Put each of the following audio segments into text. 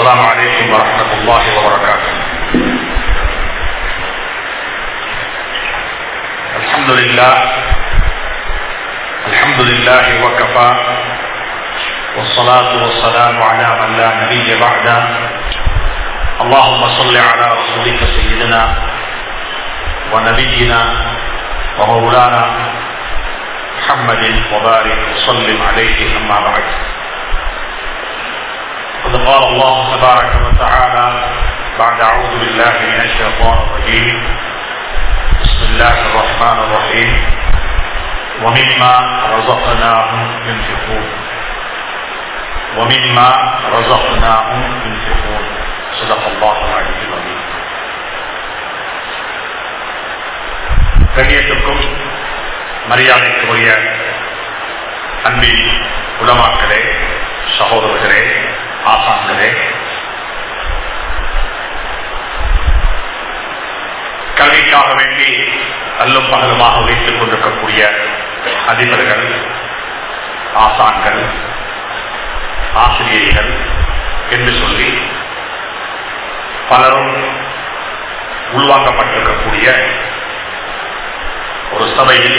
السلام عليكم ورحمة الله وبركاته الحمد لله الحمد لله وكفى والصلاة والسلام على من لا نبي بعده اللهم صل على رسولك سيدنا ونبينا ومولانا محمد وبارك وسلم عليه أما بعد قد قال الله تبارك وتعالى بعد أعوذ بالله من الشيطان الرجيم بسم الله الرحمن الرحيم ومما رزقناهم ينفقون ومما رزقناهم ينفقون صدق الله العلي العظيم கண்ணியத்துக்கும் மரியாதைக்குரிய அன்பின் உலமாக்களே சகோதரர்களே ஆசான்களே கல்விக்காக வேண்டி அல்லும் பகலுமாக உழைத்துக் கொண்டிருக்கக்கூடிய அதிபர்கள் ஆசான்கள் ஆசிரியர்கள் என்று சொல்லி பலரும் உள்வாங்கப்பட்டிருக்கக்கூடிய ஒரு சபையில்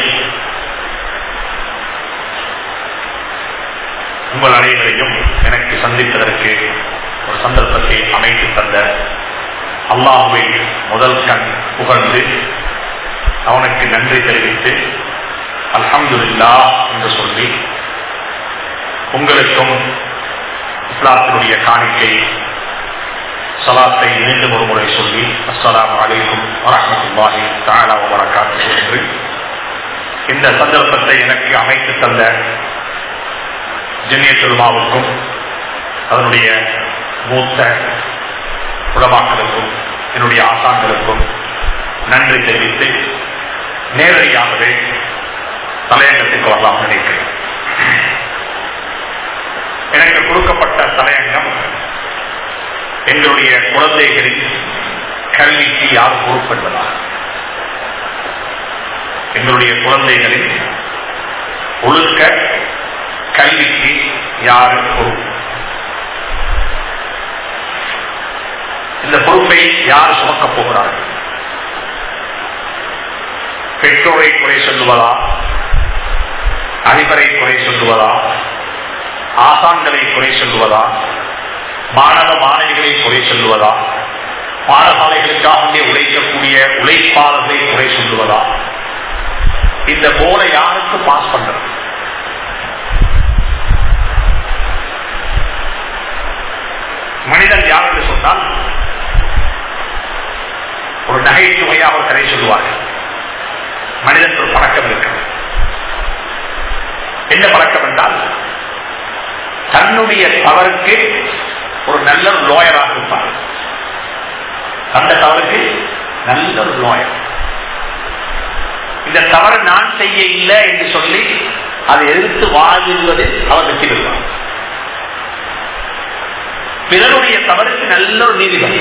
உங்கள் அனைவரையும் எனக்கு சந்திப்பதற்கு ஒரு சந்தர்ப்பத்தை அமைத்து தந்த அல்லாஹுவை முதல் கண் புகழ்ந்து அவனுக்கு நன்றி தெரிவித்து அல்ஹம்துல்லா என்று சொல்லி உங்களுக்கும் இஸ்லாத்தினுடைய காணிக்கை சலாத்தை மீண்டும் ஒரு முறை சொல்லி அஸ்லாம் அலைக்கும் வரமத்துல்லாஹி தாலா வரகாத்து என்று இந்த சந்தர்ப்பத்தை எனக்கு அமைத்து தந்த ஜென்னியத்துல்மாவுக்கும் அதனுடைய மூத்த உடமாக்களுக்கும் என்னுடைய ஆசான்களுக்கும் நன்றி தெரிவித்து நேரடியாகவே தலையங்கத்துக்கு வரலாம் நினைக்கிறேன் எனக்கு கொடுக்கப்பட்ட தலையங்கம் எங்களுடைய குழந்தைகளின் கல்விக்கு யார் பொறுப்பென்பதா எங்களுடைய குழந்தைகளின் ஒழுக்க கல்விக்கு யார் பொறுப்பு இந்த பொறுப்பை யார் சுமக்கப் போகிறார்கள் பெற்றோரை குறை சொல்லுவதா அதிபரை குறை சொல்லுவதா ஆசான்களை குறை சொல்லுவதா மாணவ மாணவிகளை குறை சொல்லுவதா பாடசாலைகளுக்காக உழைக்கக்கூடிய உழைப்பாளர்களை குறை சொல்லுவதா இந்த போர்டை யாருக்கு பாஸ் பண்றது மனிதன் யார் என்று சொன்னால் ஒரு நகைச்சுவையாக ஒரு கதை சொல்லுவார்கள் மனிதன் ஒரு பழக்கம் இருக்கிறது என்ன பழக்கம் என்றால் தன்னுடைய தவறுக்கு ஒரு நல்ல ஒரு லோயராக இருப்பார் அந்த தவறுக்கு நல்ல ஒரு லோயர் இந்த தவறு நான் செய்ய இல்லை என்று சொல்லி அதை எதிர்த்து வாழ்வதில் அவர் வெற்றி பெறுவார் பிறருடைய தவறுக்கு நல்ல ஒரு நீதிபதி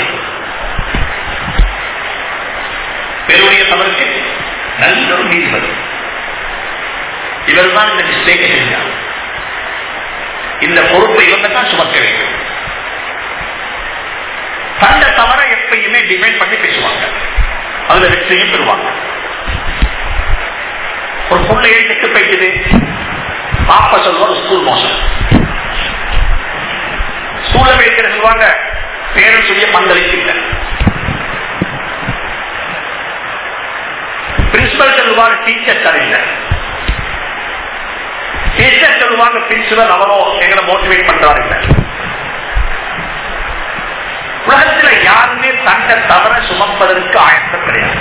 பிறருடைய தவறுக்கு நல்ல ஒரு நீதிபதி இவர் தான் இந்த மிஸ்டேக்கை செஞ்சார் இந்த பொறுப்பை இவங்க தான் சுமக்க வேண்டும் தந்த தவற எப்பயுமே டிமைண்ட் பண்ணி பேசுவாங்க அதுல வெற்றியும் பெறுவாங்க ஒரு பிள்ளையை கெட்டு போயிட்டுது பாப்பா சொல்லுவார் ஸ்கூல் மோசம் ஸ்கூல்ல போயிருக்கிற சொல்லுவாங்க பேரன் சொல்லிய பங்களிப்பு இல்லை பிரின்சிபல் சொல்லுவாங்க டீச்சர் சரியில்லை டீச்சர் சொல்லுவாங்க பிரின்சிபல் அவரோ எங்களை மோட்டிவேட் பண்றாரு இல்லை உலகத்துல யாருமே தந்த தவற சுமப்பதற்கு ஆயத்தம் கிடையாது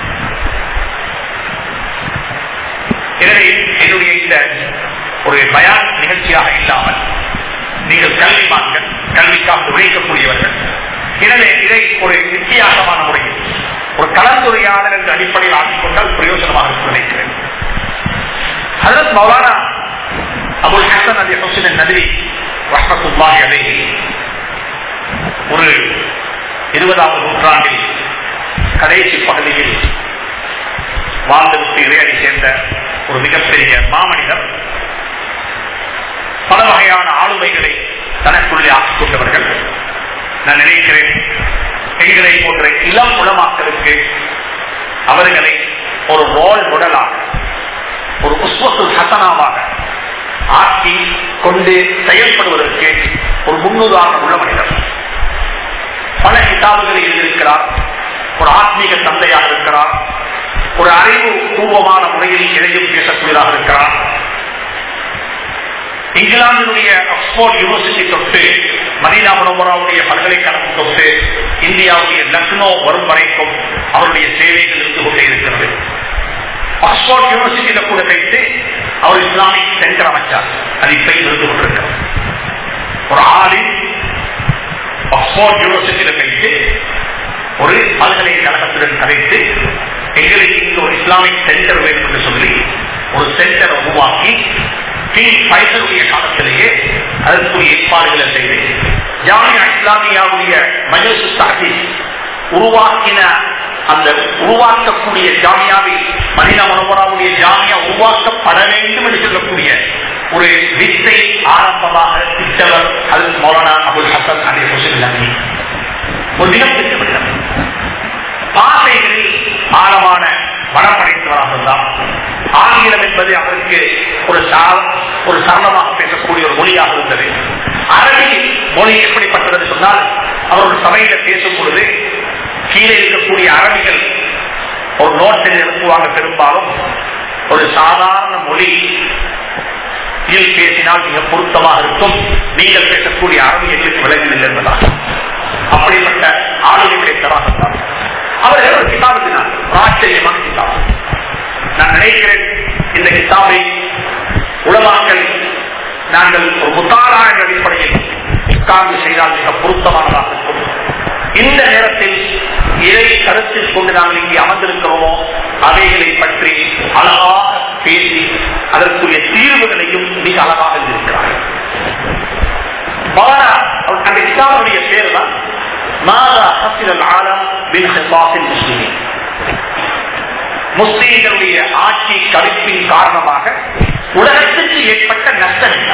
எனவே என்னுடைய இந்த ஒரு பயான் நிகழ்ச்சியாக இல்லாமல் நீங்கள் கல்விமான்கள் கல்விக்காக உழைக்கக்கூடியவர்கள் எனவே இதை ஒரு வித்தியாசமான முறையில் ஒரு கலந்துரையாடல் என்ற அடிப்படையில் ஆக்கிக் கொண்டால் பிரயோஜனமாக இருக்கும் நினைக்கிறேன் அதற்கு மௌலானா அபுல் ஹசன் அலி ஹுசின் நதிரி ரஹமத்துல்லாஹி அலைஹி ஒரு இருபதாவது நூற்றாண்டில் கடைசி பகுதியில் வாழ்ந்துவிட்டு இறையடி சேர்ந்த ஒரு மிகப்பெரிய மாமனிதர் பல வகையான ஆளுமைகளை தனக்குள்ளே ஆக்கிக் கொண்டவர்கள் நான் நினைக்கிறேன் எங்களை போன்ற இளம் உளமாக்களுக்கு அவர்களை ஒரு ரோல் மாடலாக ஒரு உஸ்வத்து ஹசனாவாக ஆக்கி கொண்டு செயல்படுவதற்கு ஒரு முன்னுதாரணம் உள்ள மனிதர் பல கிதாபுகளை எழுதியிருக்கிறார் ஒரு ஆத்மீக தந்தையாக இருக்கிறார் ஒரு அறிவு பூர்வமான முறையில் இடையில் பேசக்கூடியதாக இருக்கிறார் இங்கிலாந்தினுடைய ஆக்ஸ்போர்ட் யூனிவர்சிட்டி தொட்டு மதீனா முனவராவுடைய பல்கலைக்கழகம் தொட்டு இந்தியாவுடைய லக்னோ வரும் வரைக்கும் அவருடைய சேவைகள் இருந்து கொண்டே இருக்கிறது ஆக்ஸ்போர்ட் யூனிவர்சிட்டியில கூட வைத்து அவர் இஸ்லாமிக் சென்டர் அமைச்சார் அது இப்ப இருந்து கொண்டிருக்கிறார் ஒரு ஆளின் ஆக்ஸ்போர்ட் யூனிவர்சிட்டியில வைத்து ஒரு பல்கலைக்கழகத்துடன் கதைத்து எங்களுக்கு இங்கு ஒரு இஸ்லாமிக் சென்டர் வேண்டும் என்று சொல்லி ஒரு சென்டரை உருவாக்கி கிங் பைசலுடைய காலத்திலேயே அதற்குரிய ஏற்பாடுகளை செய்து ஜாமியா இஸ்லாமியாவுடைய மஜூசு சாஹி உருவாக்கின அந்த உருவாக்கக்கூடிய ஜாமியாவை மனித மனோகராவுடைய ஜாமியா உருவாக்கப்பட வேண்டும் என்று சொல்லக்கூடிய ஒரு வித்தை ஆரம்பமாக திட்டவர் அது மௌலானா அபுல் ஹசன் அலி ஹுசன் ஒரு தினம் திட்டமிட்டார் பாசைகளில் ஆழமான மனம் படைத்தவராக இருந்தார் ஆங்கிலம் என்பது அவருக்கு ஒரு ஒரு சரளமாக பேசக்கூடிய ஒரு மொழியாக இருந்தது அரபி மொழி எப்படிப்பட்டது சொன்னால் அவர் ஒரு சபையில பேசும் பொழுது கீழே இருக்கக்கூடிய அரபிகள் ஒரு நோட்டில் எழுப்புவாங்க பெரும்பாலும் ஒரு சாதாரண மொழி பேசினால் மிக பொருத்தமாக இருக்கும் நீங்கள் பேசக்கூடிய அரபி எங்களுக்கு விளங்கில் என்பதாக அப்படிப்பட்ட ஆளுநருடைய தராக அவர்கள் ஒரு கிதாபத்தினார் ஆச்சரியமான கிதாப் நான் நினைக்கிறேன் இந்த கிதாபை உலமாக்கள் நாங்கள் ஒரு முத்தாரா என்ற அடிப்படையில் உட்கார்ந்து செய்தால் மிக பொருத்தமானதாக இருக்கும் இந்த நேரத்தில் எதை கருத்தில் கொண்டு நாங்கள் இங்கே அமர்ந்திருக்கிறோமோ அவைகளை பற்றி அழகாக பேசி அதற்குரிய தீர்வுகளையும் மிக அழகாக இருக்கிறார்கள் அந்த கிதாபுடைய பேர் தான் மாதா ஹசில் ஆலம் பின் ஹிபாசில் முஸ்லிமின் முஸ்லீம்களுடைய ஆட்சி கவிப்பின் காரணமாக உலகத்துக்கு ஏற்பட்ட நஷ்டம் என்ன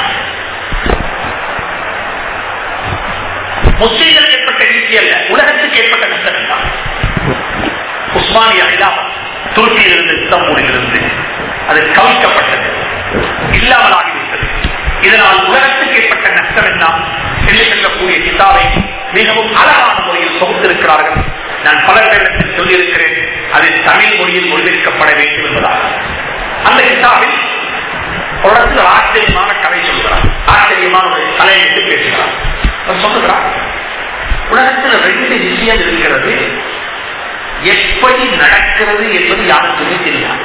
முஸ்லீம்களுக்கு ஏற்பட்ட வீழ்ச்சி அல்ல உலகத்துக்கு ஏற்பட்ட நஷ்டம் என்ன உஸ்மானிய இல்லாமல் துருக்கியிலிருந்து இஸ்தம்பூரிலிருந்து அது கவிக்கப்பட்டது இல்லாமல் ஆகிவிட்டது இதனால் உலகத்துக்கு ஏற்பட்ட நஷ்டம் என்ன என்று சொல்லக்கூடிய கிதாவை மிகவும் அழகான முறையில் தொகுத்திருக்கிறார்கள் நான் பல பேரிடத்தில் சொல்லியிருக்கிறேன் அது தமிழ் மொழியில் மொழிபெயர்க்கப்பட வேண்டும் என்பதாக அந்த கிதாபில் ஒரு இடத்துல ஆச்சரியமான கதை சொல்கிறார் ஆச்சரியமான ஒரு தலையிட்டு பேசுகிறார் அவர் சொல்லுகிறார் உலகத்தில் ரெண்டு விஷயம் இருக்கிறது எப்படி நடக்கிறது என்பது யாருக்குமே தெரியாது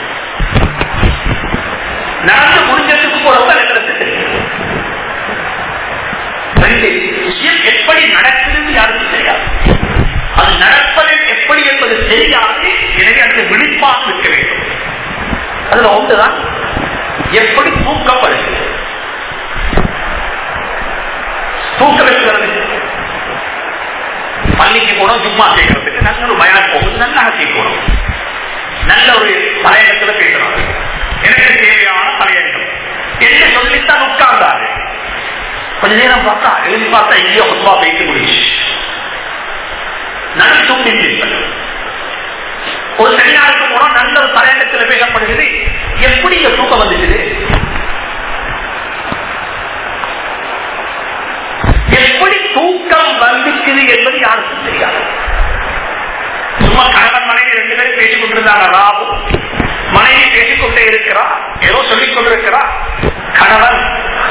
நடந்து முடிஞ்சதுக்கு போறவங்க நடக்கிறது தெரியும் ரெண்டு விஷயம் எப்படி நடக்கிறது யாருக்கும் தெரியாது அது நடப்பது எப்படி என்பது தெரியாது எனவே அந்த விழிப்பாக இருக்க வேண்டும் அதுல ஒன்றுதான் எப்படி தூக்கம் வருது தூக்கம் இருக்கிறது பள்ளிக்கு போனோம் சும்மா செய்யறதுக்கு நல்ல ஒரு பயம் போகுது நல்லா செய்யணும் நல்ல ஒரு தலையங்கத்துல பேசணும் எனக்கு தேவையான தலையங்கம் என்று சொல்லித்தான் உட்கார்ந்தாரு கொஞ்ச நேரம் பார்த்தா எழுதி பார்த்தா எங்கேயோ ஒன்பா பேசி முடிச்சு நல்ல தூக்கம் ஒரு செமினாருக்கு போனா நல்ல ஒரு தலையங்கத்தில் பேசப்படுகிறது எப்படி இந்த தூக்கம் வந்துச்சு எப்படி தூக்கம் வந்துக்குது என்பது யாருக்கும் தெரியாது சும்மா கணவன் மனைவி ரெண்டு பேரும் பேசிக் கொண்டிருந்தாங்க ராவு மனைவி பேசிக்கொண்டே இருக்கிறா ஏதோ சொல்லிக் கொண்டிருக்கிறா கணவன்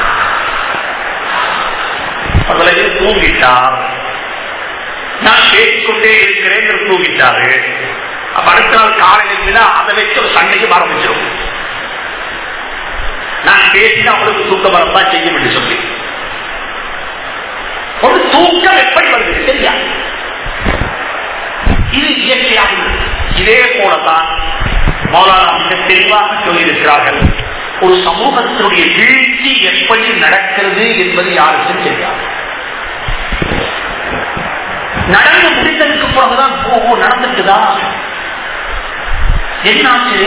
அவளை தூங்கிட்டார் நான் பேசிக்கொண்டே இருக்கிறேன் என்று தூங்கிட்டாரு அப்ப அடுத்த நாள் காலையில் இருந்தா அதை வச்சு ஒரு சண்டைக்கு ஆரம்பிச்சிடும் நான் பேசினா அவளுக்கு தூக்கம் வரத்தான் செய்யும் என்று சொல்லி ஒரு தூக்கம் எப்படி வருது சரியா இது இயற்கையாக இதே போலதான் மௌலானா மிக தெளிவாக சொல்லியிருக்கிறார்கள் ஒரு சமூகத்தினுடைய வீழ்ச்சி எப்படி நடக்கிறது என்பது யாருக்கும் தெரியாது நடந்து முடிந்ததுக்கு பிறகுதான் ஓ நடந்துட்டுதா என்னாச்சு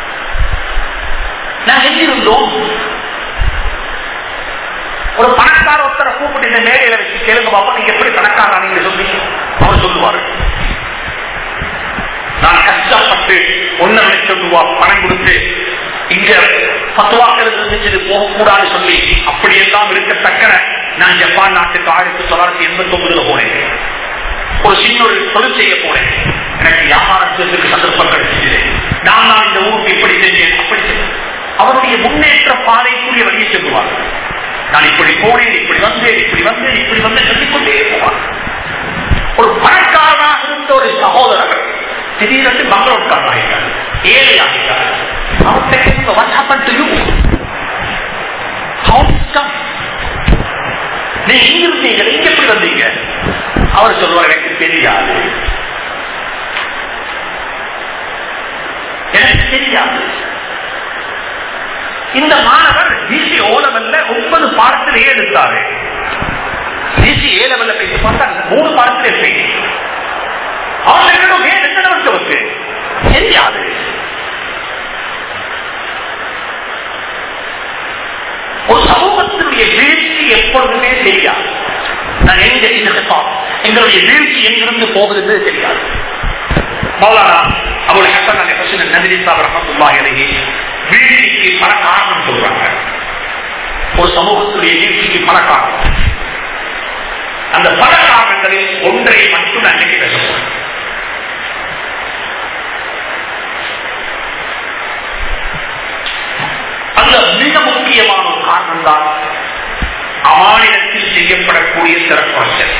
நான் எங்கிருந்தோம் ஒரு பணக்கார பணக்கார ஒருத்தரை கூப்பிட்டு இந்த மேடையில வச்சு கேளுங்க பாப்பா நீங்க எப்படி பணக்காரா நீங்க சொன்னீங்க அவர் சொல்லுவாரு நான் கஷ்டப்பட்டு ஒன்னரை லட்சம் ரூபாய் பணம் கொடுத்து இங்க பத்துவாக்கள் இருந்துச்சு போகக்கூடாது சொல்லி அப்படியெல்லாம் இருக்கத்தக்க நான் ஜப்பான் நாட்டுக்கு ஆயிரத்தி தொள்ளாயிரத்தி எண்பத்தி ஒன்பதுல போனேன் ஒரு சின்ன ஒரு தொழில் செய்ய போனேன் எனக்கு வியாபாரத்திற்கு சந்தர்ப்பம் கிடைச்சது நான் நான் இந்த ஊருக்கு இப்படி செஞ்சேன் அப்படி செஞ்சேன் அவருடைய முன்னேற்ற பாதைக்குரிய வழியை சொல்லுவார் நான் இப்படி போனேன் இப்படி வந்தேன் இப்படி வந்தேன் இப்படி வந்து சொல்லிக்கொண்டே போவார் ஒரு பணக்காரனாக இருந்த ஒரு சகோதரர் திடீரென்று மங்களோட்காரன் ஆகிட்டார் ஏழை ஆகிட்டார் அவர்கிட்ட கேட்க what happened to you? How did it come? நீ இங்க இருந்தீங்க இங்க எப்படி வந்தீங்க அவர் சொல்லுவார் எனக்கு தெரியாது எனக்கு தெரியாது இந்த மாணவர் டிசி ஓலவல்ல ஒன்பது பாடத்திலேயே எடுத்தாரு டிசி ஏ லெவல்ல பேசி பார்த்தா மூணு பாடத்திலே பேசி அவன் என்னிடம் ஏன் என்ன நடந்தவருக்கு தெரியாது ஒரு சமூகத்தினுடைய வீழ்ச்சி எப்பொழுதுமே தெரியாது நான் எங்க இந்த எங்களுடைய வீழ்ச்சி எங்கிருந்து போகுது தெரியாது மௌலானா அவருடைய ஹசன் ஹசன் நதிரி சாப் ரஹமத்துல்லாஹி அலைஹி வீழ்ச்சிக்கு பல காரணம் சொல்றாங்க ஒரு சமூகத்துடைய வீழ்ச்சிக்கு பல காரணம் அந்த பல காரணங்களில் ஒன்றை மட்டும் நான் இன்னைக்கு பேச போறேன் அந்த மிக முக்கியமான ஒரு காரணம் தான் அமானிடத்தில் செய்யப்படக்கூடிய சிறப்புறச்சல்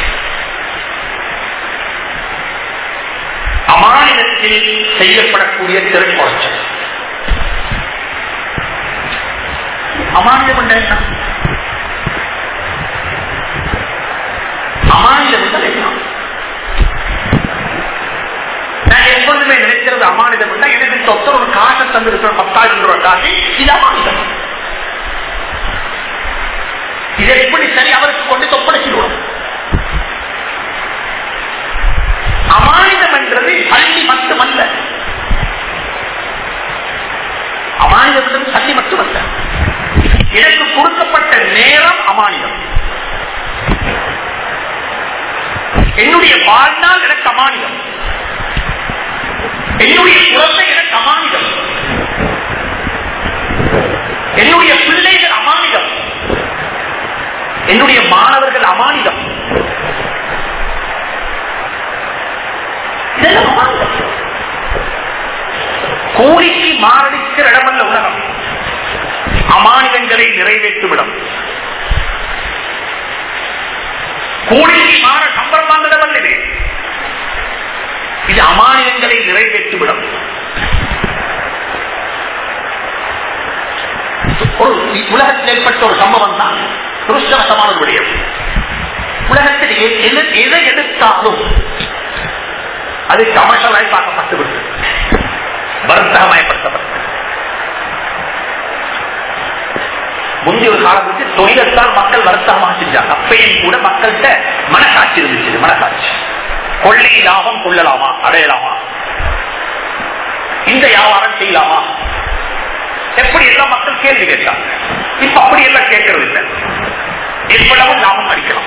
அமானிடத்தில் செய்யப்படக்கூடிய திறக்குறைச்சல் அமானிதம் என்றால் என்ன அமானிதம் என்றால் என்ன நான் எப்பொழுதுமே நினைக்கிறது அமானிதம் என்றால் எனக்கு சொத்தர் ஒரு காசை தந்திருக்கிற பத்தாயிரம் ரூபாய் காசு இது அமானிதம் இதை எப்படி சரி அவருக்கு கொண்டு தொப்படைச்சிடுவோம் அமானிதம் என்றது பள்ளி மட்டுமல்ல அமானிதம் என்றது பள்ளி மட்டுமல்ல எனக்கு கொடுக்கப்பட்ட நேரம் அமானிதம் என்னுடைய வாழ்நாள் எனக்கு அமானிதம் என்னுடைய குழந்தை எனக்கு அமானிதம் என்னுடைய பிள்ளைகள் அமானிதம் என்னுடைய மாணவர்கள் அமானிதம் இதெல்லாம் அமானிதம் கூலிக்கு மாரடிக்கிற இடமல்ல உலகம் அமானிதங்களை நிறைவேற்றும் இடம் கூலிக்கு மாற சம்பளம் வாங்கிடவல்ல இது இது அமானிதங்களை நிறைவேற்றும் இடம் ஒரு உலகத்தில் ஏற்பட்ட ஒரு சம்பவம் தான் துருஷ்டவசமான ஒரு விடயம் உலகத்தில் எ- எது- எதை எடுத்தாலும் அது கமர்ஷியலாய் பார்க்கப்பட்டு விட்டது வர்த்தகமயப்படுத்தப்பட்டது முந்தைய ஒரு காலத்துக்கு தொழிலத்தான் மக்கள் வர்த்தகமாக செஞ்சாங்க அப்பையும் கூட மக்கள்கிட்ட மனசாட்சி இருந்துச்சு மனசாட்சி கொள்ளை லாபம் கொள்ளலாமா அடையலாமா இந்த வியாபாரம் செய்யலாமா எப்படி எல்லாம் மக்கள் கேள்வி கேட்டாங்க இப்ப அப்படி எல்லாம் கேட்கறது இல்லை எவ்வளவு லாபம் அடிக்கலாம்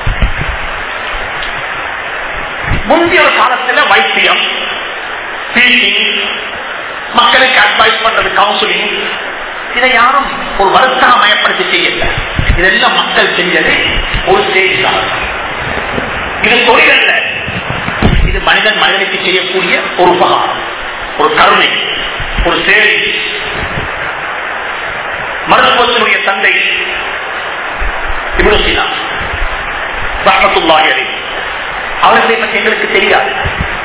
முந்தைய ஒரு காலத்துல வைத்தியம் டீச்சிங் மக்களுக்கு அட்வைஸ் பண்றது கவுன்சிலிங் இதை யாரும் ஒரு வருத்தகமயப்படுத்தி செய்யல இதெல்லாம் மக்கள் செஞ்சது ஒரு ஸ்டேஜ் தான் இது தொழில் அல்ல இது மனிதன் மனிதனுக்கு செய்யக்கூடிய ஒரு உபகாரம் ஒரு கருணை ஒரு சேவை மருத்துவத்தினுடைய தந்தை இப்னு சீனா ரஹ்மத்துல்லாஹி அலைஹி அவர்களை பற்றி எங்களுக்கு தெரியாது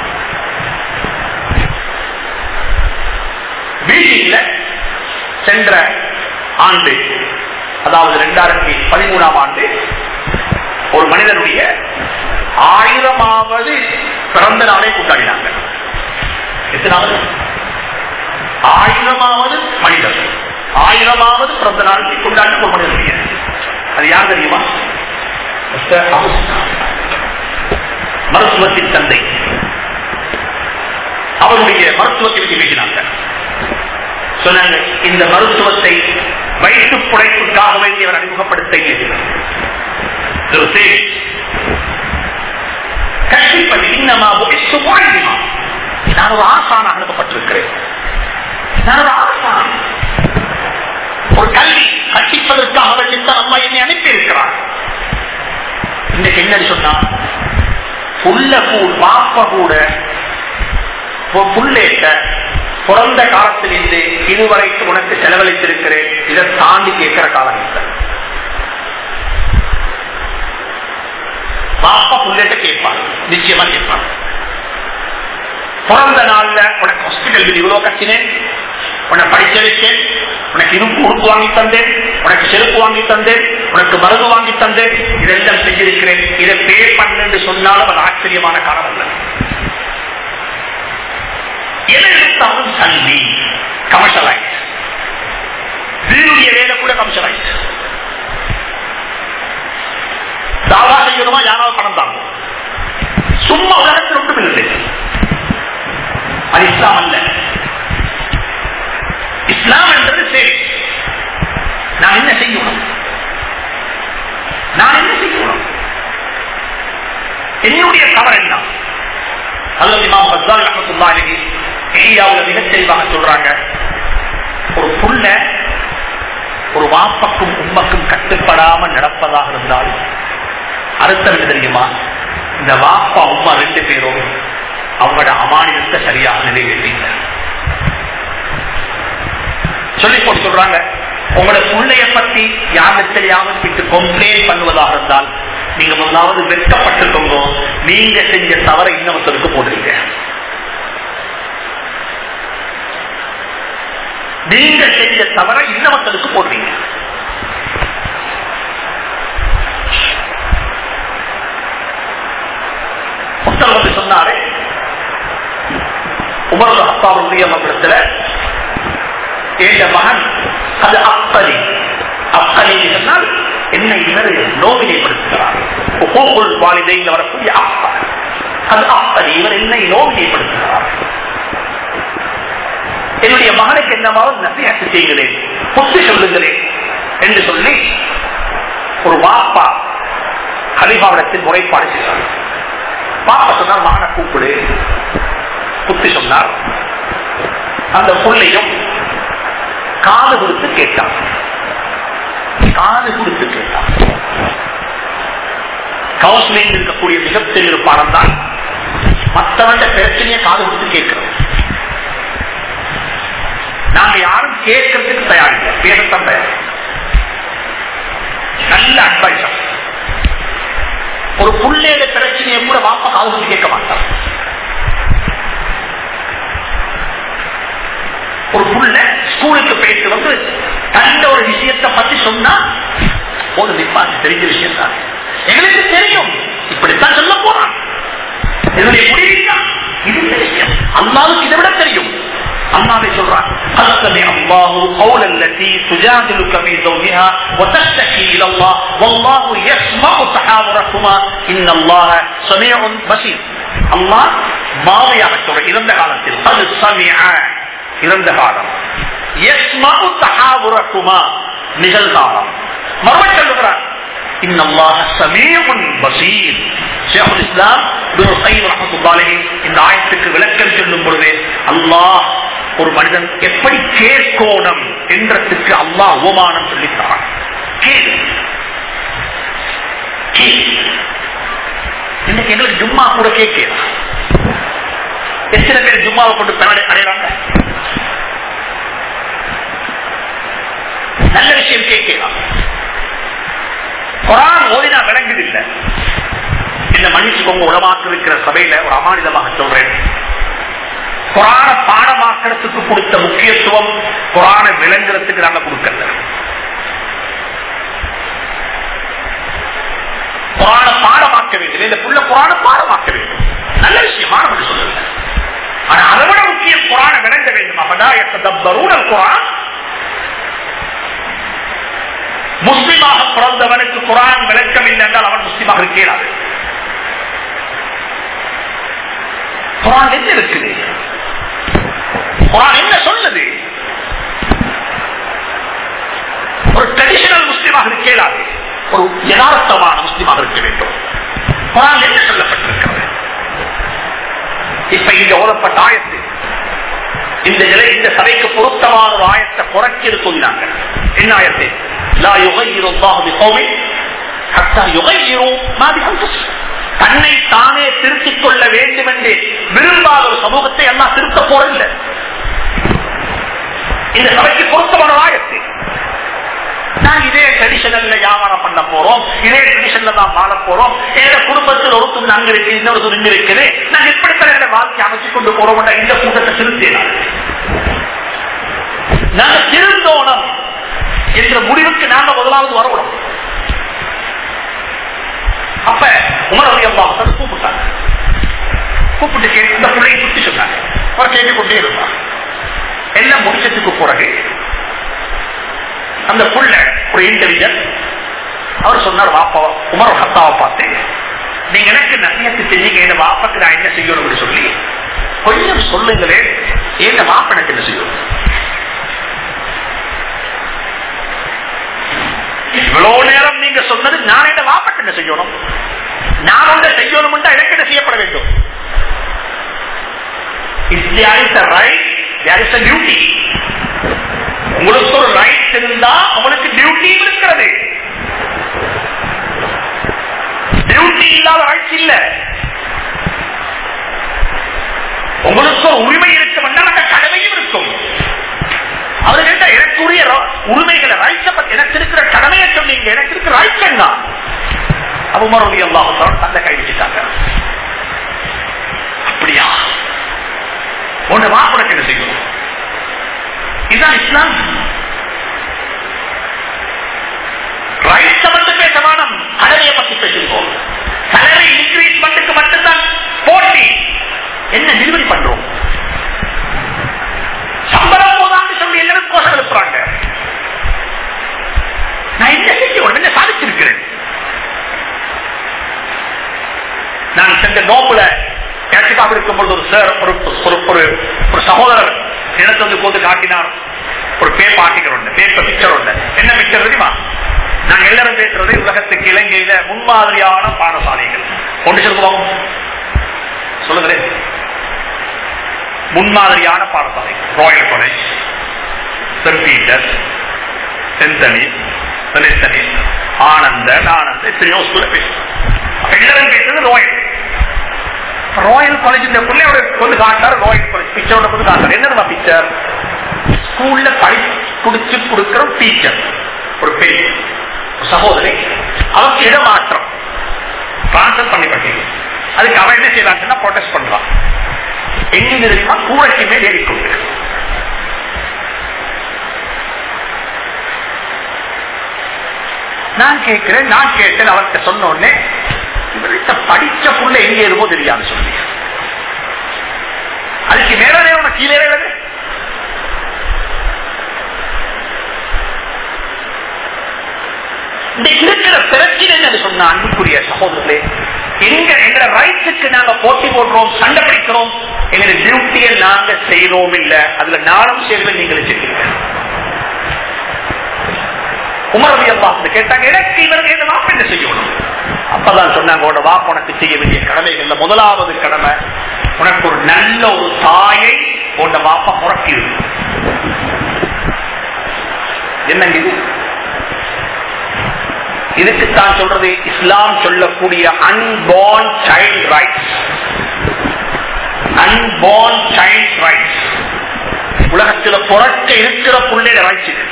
பீஜிங்ல சென்ற ஆண்டு அதாவது இரண்டாயிரத்தி பதிமூணாம் ஆண்டு ஒரு மனிதனுடைய ஆயிரமாவது பிறந்த நாளை கொண்டாடினாங்க எத்தனாவது ஆயிரமாவது மனிதன் ஆயிரமாவது பிறந்த நாளை கொண்டாடின ஒரு மனிதனுடைய அது யார் தெரியுமா மிஸ்டர் அபுஸ்னா. மருத்துவத்தின் தந்தை அவருடைய மருத்துவத்தை பற்றி பேசினாங்க சொன்னாங்க இந்த மருத்துவத்தை வயிற்று புடைப்புக்காக வேண்டி அவர் அறிமுகப்படுத்த இல்லை இன்னமா புகிஸ்து வாழ்விமா நான் ஒரு ஆசான அனுப்பப்பட்டிருக்கிறேன் நான் ஒரு ஆசான் ஒரு கல்வி கட்டிப்பதற்காக வேண்டித்தான் அம்மா என்னை அனுப்பி இருக்கிறார் இன்னைக்கு என்னன்னு சொன்னா புள்ள கூட பாப்ப கூட ஒரு புள்ளேட்ட பிறந்த காலத்திலிருந்து இதுவரைக்கும் உனக்கு செலவழித்திருக்கிறேன் இதை தாண்டி கேட்கிற காலம் இல்லை பாப்பா புள்ளேட்ட கேட்பாங்க நிச்சயமா கேட்பாங்க பிறந்த நாள்ல உனக்கு ஹாஸ்பிட்டல் பில் இவ்வளவு கட்டினேன் உன்னை படிக்க வச்சேன் உனக்கு இருப்பு உறுப்பு வாங்கி தந்தேன் உனக்கு செருப்பு வாங்கி தந்தேன் உனக்கு மருந்து வாங்கி தந்தேன் இதெல்லாம் செஞ்சிருக்கிறேன் இதை பே பண்ணு சொன்னாலும் அது ஆச்சரியமான காலம் அல்ல எதை எடுத்தாலும் சல்லி கமர்ஷியலைஸ் வீருடைய வேலை கூட கமர்ஷியலைஸ் தாவா செய்யணுமா யாராவது பணம் தாங்க சும்மா உலகத்தில் ஒன்றும் இல்லை அது இஸ்லாம் அல்ல இஸ்லாம் என்றது சரி நான் என்ன செய்யணும் நான் என்ன செய்யணும் என்னுடைய தவறு என்ன அல்லது இமாம் ஹஸ்ஸான் ரஹ்மத்துல்லாஹி அலைஹி இஹ்யாவுல மிகத் தெளிவாக சொல்றாங்க ஒரு புள்ள ஒரு வாப்பக்கும் உம்மக்கும் கட்டுப்படாம நடப்பதாக இருந்தால் அர்த்தம் என்ன தெரியுமா இந்த வாப்பா உம்மா ரெண்டு பேரும் அவங்களோட அமானியத்தை சரியாக நிறைவேற்றீங்க சொல்லி போட்டு சொல்றாங்க உங்களோட பிள்ளைய பத்தி யாருத்தையாவது விட்டு கம்ப்ளைண்ட் பண்ணுவதாக இருந்தால் நீங்க முதலாவது வெட்கப்பட்டிருக்கோங்க நீங்க செஞ்ச தவறை இன்னொருத்தருக்கு போடுறீங்க நீங்க செஞ்ச தவறை இன்னொருத்தருக்கு போடுறீங்க புத்தர் வந்து சொன்னாரு உமர் அப்பாவுடைய மகளிடத்துல என்ற மகன் அது அப்பதி அப்பதி சொன்னால் என்னை இவர் நோவினைப்படுத்துகிறார் ஒவ்வொரு வாலிதையில் வரக்கூடிய அப்பா அது அப்பதி இவர் என்னை நோவினைப்படுத்துகிறார் என்னுடைய மகனுக்கு என்னவாவது நசியாட்டு செய்கிறேன் புத்தி சொல்லுகிறேன் என்று சொல்லி ஒரு வாப்பா ஹலிபாவிடத்தில் முறைப்பாடு செய்தார் பாப்பா சொன்னார் மகனை கூப்பிடு புத்தி சொன்னார் அந்த புள்ளையும் காது கொடுத்து கேட்டான் காது கொடுத்து கேட்டான் கவுன்சிலிங் இருக்கக்கூடிய மிகப்பெரிய ஒரு பாடம் தான் மற்றவன் பிரச்சனையை காது கொடுத்து கேட்கிறோம் நாங்க யாரும் கேட்கறதுக்கு தயாரில்லை பேசத்தான் தயார் நல்ல அட்வைசர் ஒரு புள்ளையோட பிரச்சனையை கூட வாப்பா காது கொடுத்து கேட்க மாட்டான் ஒரு புள்ள ஸ்கூலுக்கு போயிட்டு வந்து தந்த ஒரு விஷயத்தை பத்தி சொன்னா போது நிப்பாட்டு தெரிஞ்ச விஷயம் தான் எங்களுக்கு தெரியும் இப்படித்தான் சொல்ல போறான் என்னுடைய முடிவு இது இந்த விஷயம் அல்லாவுக்கு இதை விட தெரியும் அல்லாவே சொல்றான் அஸ்தமி அல்லாஹு قول التي تجادلك في زوجها وتشتكي الى الله والله يسمع تحاوركما ان الله سميع بصير அல்லாஹ் மாவையாக சொல்ற இறந்த காலத்தில் அது சமிஅ இறந்த காலம் யஸ்மஉ தஹாவுரக்குமா நிகழ்காலம் மறுபடியும் சொல்லுகிறார் இன்னல்லாஹ சமீஉன் பஸீர் ஷேகுல் இஸ்லாம் இப்னு கைம் ரஹ்மத்துல்லாஹி இந்த ஆயத்துக்கு விளக்கம் சொல்லும் பொழுது அல்லாஹ் ஒரு மனிதன் எப்படி கேட்கோணம் என்றதுக்கு அல்லாஹ் உபமானம் சொல்லித்தாரான் கேள் கேள் இன்னைக்கு எங்களுக்கு ஜும்மா கூட கேட்கலாம் எத்தனை பேர் ஜும்மாவை கொண்டு பெற அடைகிறாங்க நல்ல விஷயம் கேட்கலாம் குரான் ஓதினா விளங்குது இல்லை இந்த மன்னிச்சுக்கோங்க உலமாக்கு இருக்கிற சபையில ஒரு அமானிதமாக சொல்றேன் குரான பாடமாக்கிறதுக்கு கொடுத்த முக்கியத்துவம் குரான விளங்குறதுக்கு நாங்க கொடுக்கல குரான பாடமாக்க வேண்டும் இந்த புள்ள குரான பாடமாக்க வேண்டும் நல்ல விஷயம் மாணவர்கள் சொல்லல ஆனா அதை விட முக்கியம் குரான விளங்க வேண்டும் அப்பதா எத்தபரூடல் குரான் முஸ்லிமாக பிறந்தவனுக்கு குரான் விளக்கம் இல்லை என்றால் அவன் முஸ்லிமாக இருக்கேடாது குரான் என்ன இருக்குது குரான் என்ன சொல்லுது ஒரு ட்ரெடிஷனல் முஸ்லிமாக இருக்கேடாது ஒரு யதார்த்தமான முஸ்லிமாக இருக்க வேண்டும் குரான் என்ன சொல்லப்பட்டிருக்கிறது இப்ப இங்க ஓதப்பட்ட ஆயத்து இந்த நிலை இந்த சபைக்கு பொருத்தமான ஒரு ஆயத்தை குறைச்சி சொன்னாங்க என்ன ஆயத்தை லா யுகையிரு அல்லாஹு பிகௌமின் ஹத்தா யுகையிரு மா பிஅன்ஃபுசிஹிம். தன்னை தானே திருத்திக் கொள்ள வேண்டும் என்று விரும்பாத ஒரு சமூகத்தை எல்லாம் திருத்த போறதில்லை இந்த சபைக்கு பொருத்தமான ஒரு ஆயத்து நான் இதே ட்ரெடிஷனல்ல வியாபாரம் பண்ண போறோம் இதே ட்ரெடிஷன்ல தான் வாழ போறோம் எங்க குடும்பத்தில் ஒரு துணி அங்க இருக்கு இன்னொரு துணி இருக்குது நான் இப்படித்தான் என்னோட வாழ்க்கை அமைச்சு கொண்டு போறோம் இந்த கூட்டத்தை திருத்தேன் நாங்க திருந்தோணம் என்ற முடிவுக்கு நாங்க முதலாவது வரணும் அப்ப உமரவி அம்மா கூப்பிட்டாங்க கூப்பிட்டு கேட்டு இந்த பிள்ளையை சுத்தி சொன்னாங்க அவர் கேட்டுக்கொண்டே இருந்தார் எல்லாம் முடிச்சதுக்கு பிறகு அந்த புள்ள ஒரு இன்டெலிஜென்ட் அவர் சொன்னார் வாப்பா உமர் ஹத்தாவை பார்த்து நீங்க எனக்கு நன்மையத்தை செஞ்சீங்க இந்த வாப்பாக்கு நான் என்ன செய்யணும்னு சொல்லி கொஞ்சம் சொல்லுங்களே இந்த வாப்ப எனக்கு என்ன செய்யணும் இவ்வளவு நேரம் நீங்க சொன்னது நான் இந்த வாப்பாக்கு என்ன செய்யணும் நான் ஒன்றை செய்யணும் எனக்கு என்ன செய்யப்பட வேண்டும் If there is a right, there is a duty. உங்களுக்கு ஒரு ரைட் இருந்தா உங்களுக்கு டியூட்டியும் இருக்கிறது டியூட்டி இல்லாத ரைட்ஸ் இல்ல உங்களுக்கு ஒரு உரிமை இருக்கும் என்றால் அந்த கடமையும் இருக்கும் அவர்கள் எனக்குரிய ர- உரிமைகளை ரைட்ஸ் எனக்கு இருக்கிற கடமையை சொன்னீங்க எனக்கு இருக்கிற ரைட்ஸ் என்ன அபுமருடைய அல்லாஹ் தந்தை கை வச்சுட்டாங்க அப்படியா உன்னை மாப்பிடக்கு என்ன செய்யணும் இதுதான் இஸ்லாம் ரைட்ஸ மட்டும் பேச வேணும் கடமையை பத்தி பேசிருக்கோம் salary இன்க்ரீஸ்மெண்ட்டுக்கு மட்டும்தான் போட்டி என்ன டெலிவரி பண்றோம் சம்பளம் போதான்னு சொல்லி எல்லாரும் கோஷம் எழுப்புறாங்க நான் என்ன செய்யணும் என்ன சாதிச்சிருக்கிறேன் நான் சென்ற நோம்புல கேட்சிக்காக இருக்கும்போது ஒரு சார் ஒரு ஒரு- ஒரு ஒரு சகோதரர் எனக்கு வந்து கொண்டு காட்டினார் ஒரு பேப்பர் ஆர்டிகல் ஒன்று பேப்பர் பிக்சர் ஒன்று என்ன பிக்சர் தெரியுமா நாங்க எல்லாரும் பேசுறது உலகத்துக்கு இலங்கையில முன்மாதிரியான பாடசாலைகள் ஒன்று சொல்லுவோம் சொல்லுகிறேன் முன்மாதிரியான பாடசாலை ராயல் காலேஜ் சென்ட் பீட்டர்ஸ் செந்தனி செலித்தனி ஆனந்த ஆனந்த எத்தனையோ ஸ்கூல்ல பேசுறோம் அப்ப எல்லாரும் பேசுறது ராயல் ராயல் காலேஜ் இந்த பிள்ளையோட கொண்டு காட்டார் ராயல் காலேஜ் பிக்சரோட கொண்டு காட்டார் என்ன பிக்சர் ஸ்கூல்ல படி குடிச்சு கொடுக்கிற டீச்சர் ஒரு பெண் ஒரு சகோதரி அவருக்கு இடமாற்றம் டிரான்ஸ்பர் பண்ணி பட்டீங்க அதுக்கு அவன் என்ன செய்யலாம்னா ப்ரொடெஸ்ட் பண்றான் எங்க தெரியுமா கூரைக்கு மேல் ஏறிக்கொண்டு நான் கேட்கிறேன் நான் கேட்டேன் அவர்கிட்ட சொன்ன உடனே இவர்கிட்ட படிச்ச புள்ள எங்க இருமோ தெரியாது சொல்லி அதுக்கு மேலே உனக்கு கீழே ஏறது இன்றைக்கு இருக்கிற பிரச்சனை என்னன்னு சொன்ன அன்புக்குரிய சகோதரர்களே எங்க எங்க ரைட்ஸுக்கு நாங்க போட்டி போடுறோம் சண்டை பிடிக்கிறோம் எங்க டியூட்டியை நாங்க செய்யறோம் இல்ல அதுல நானும் சேர்ந்து நீங்களும் செய்வீங்க உமரவி அப்பா கேட்டாங்க எனக்கு இவருக்கு என்ன வாப்ப என்ன செய்யணும் அப்பதான் சொன்னாங்க உன்னோட வாப்ப உனக்கு செய்ய வேண்டிய கடமைகள்ல முதலாவது கடமை உனக்கு ஒரு நல்ல ஒரு தாயை உன்னோட வாப்பா முறக்கி இருக்கு என்னங்க இது இதுக்குத்தான் சொல்றது இஸ்லாம் சொல்லக்கூடிய unborn child rights unborn child rights உலகத்தில் புறக்க இருக்கிற புள்ளைய ரைட்ஸ் இது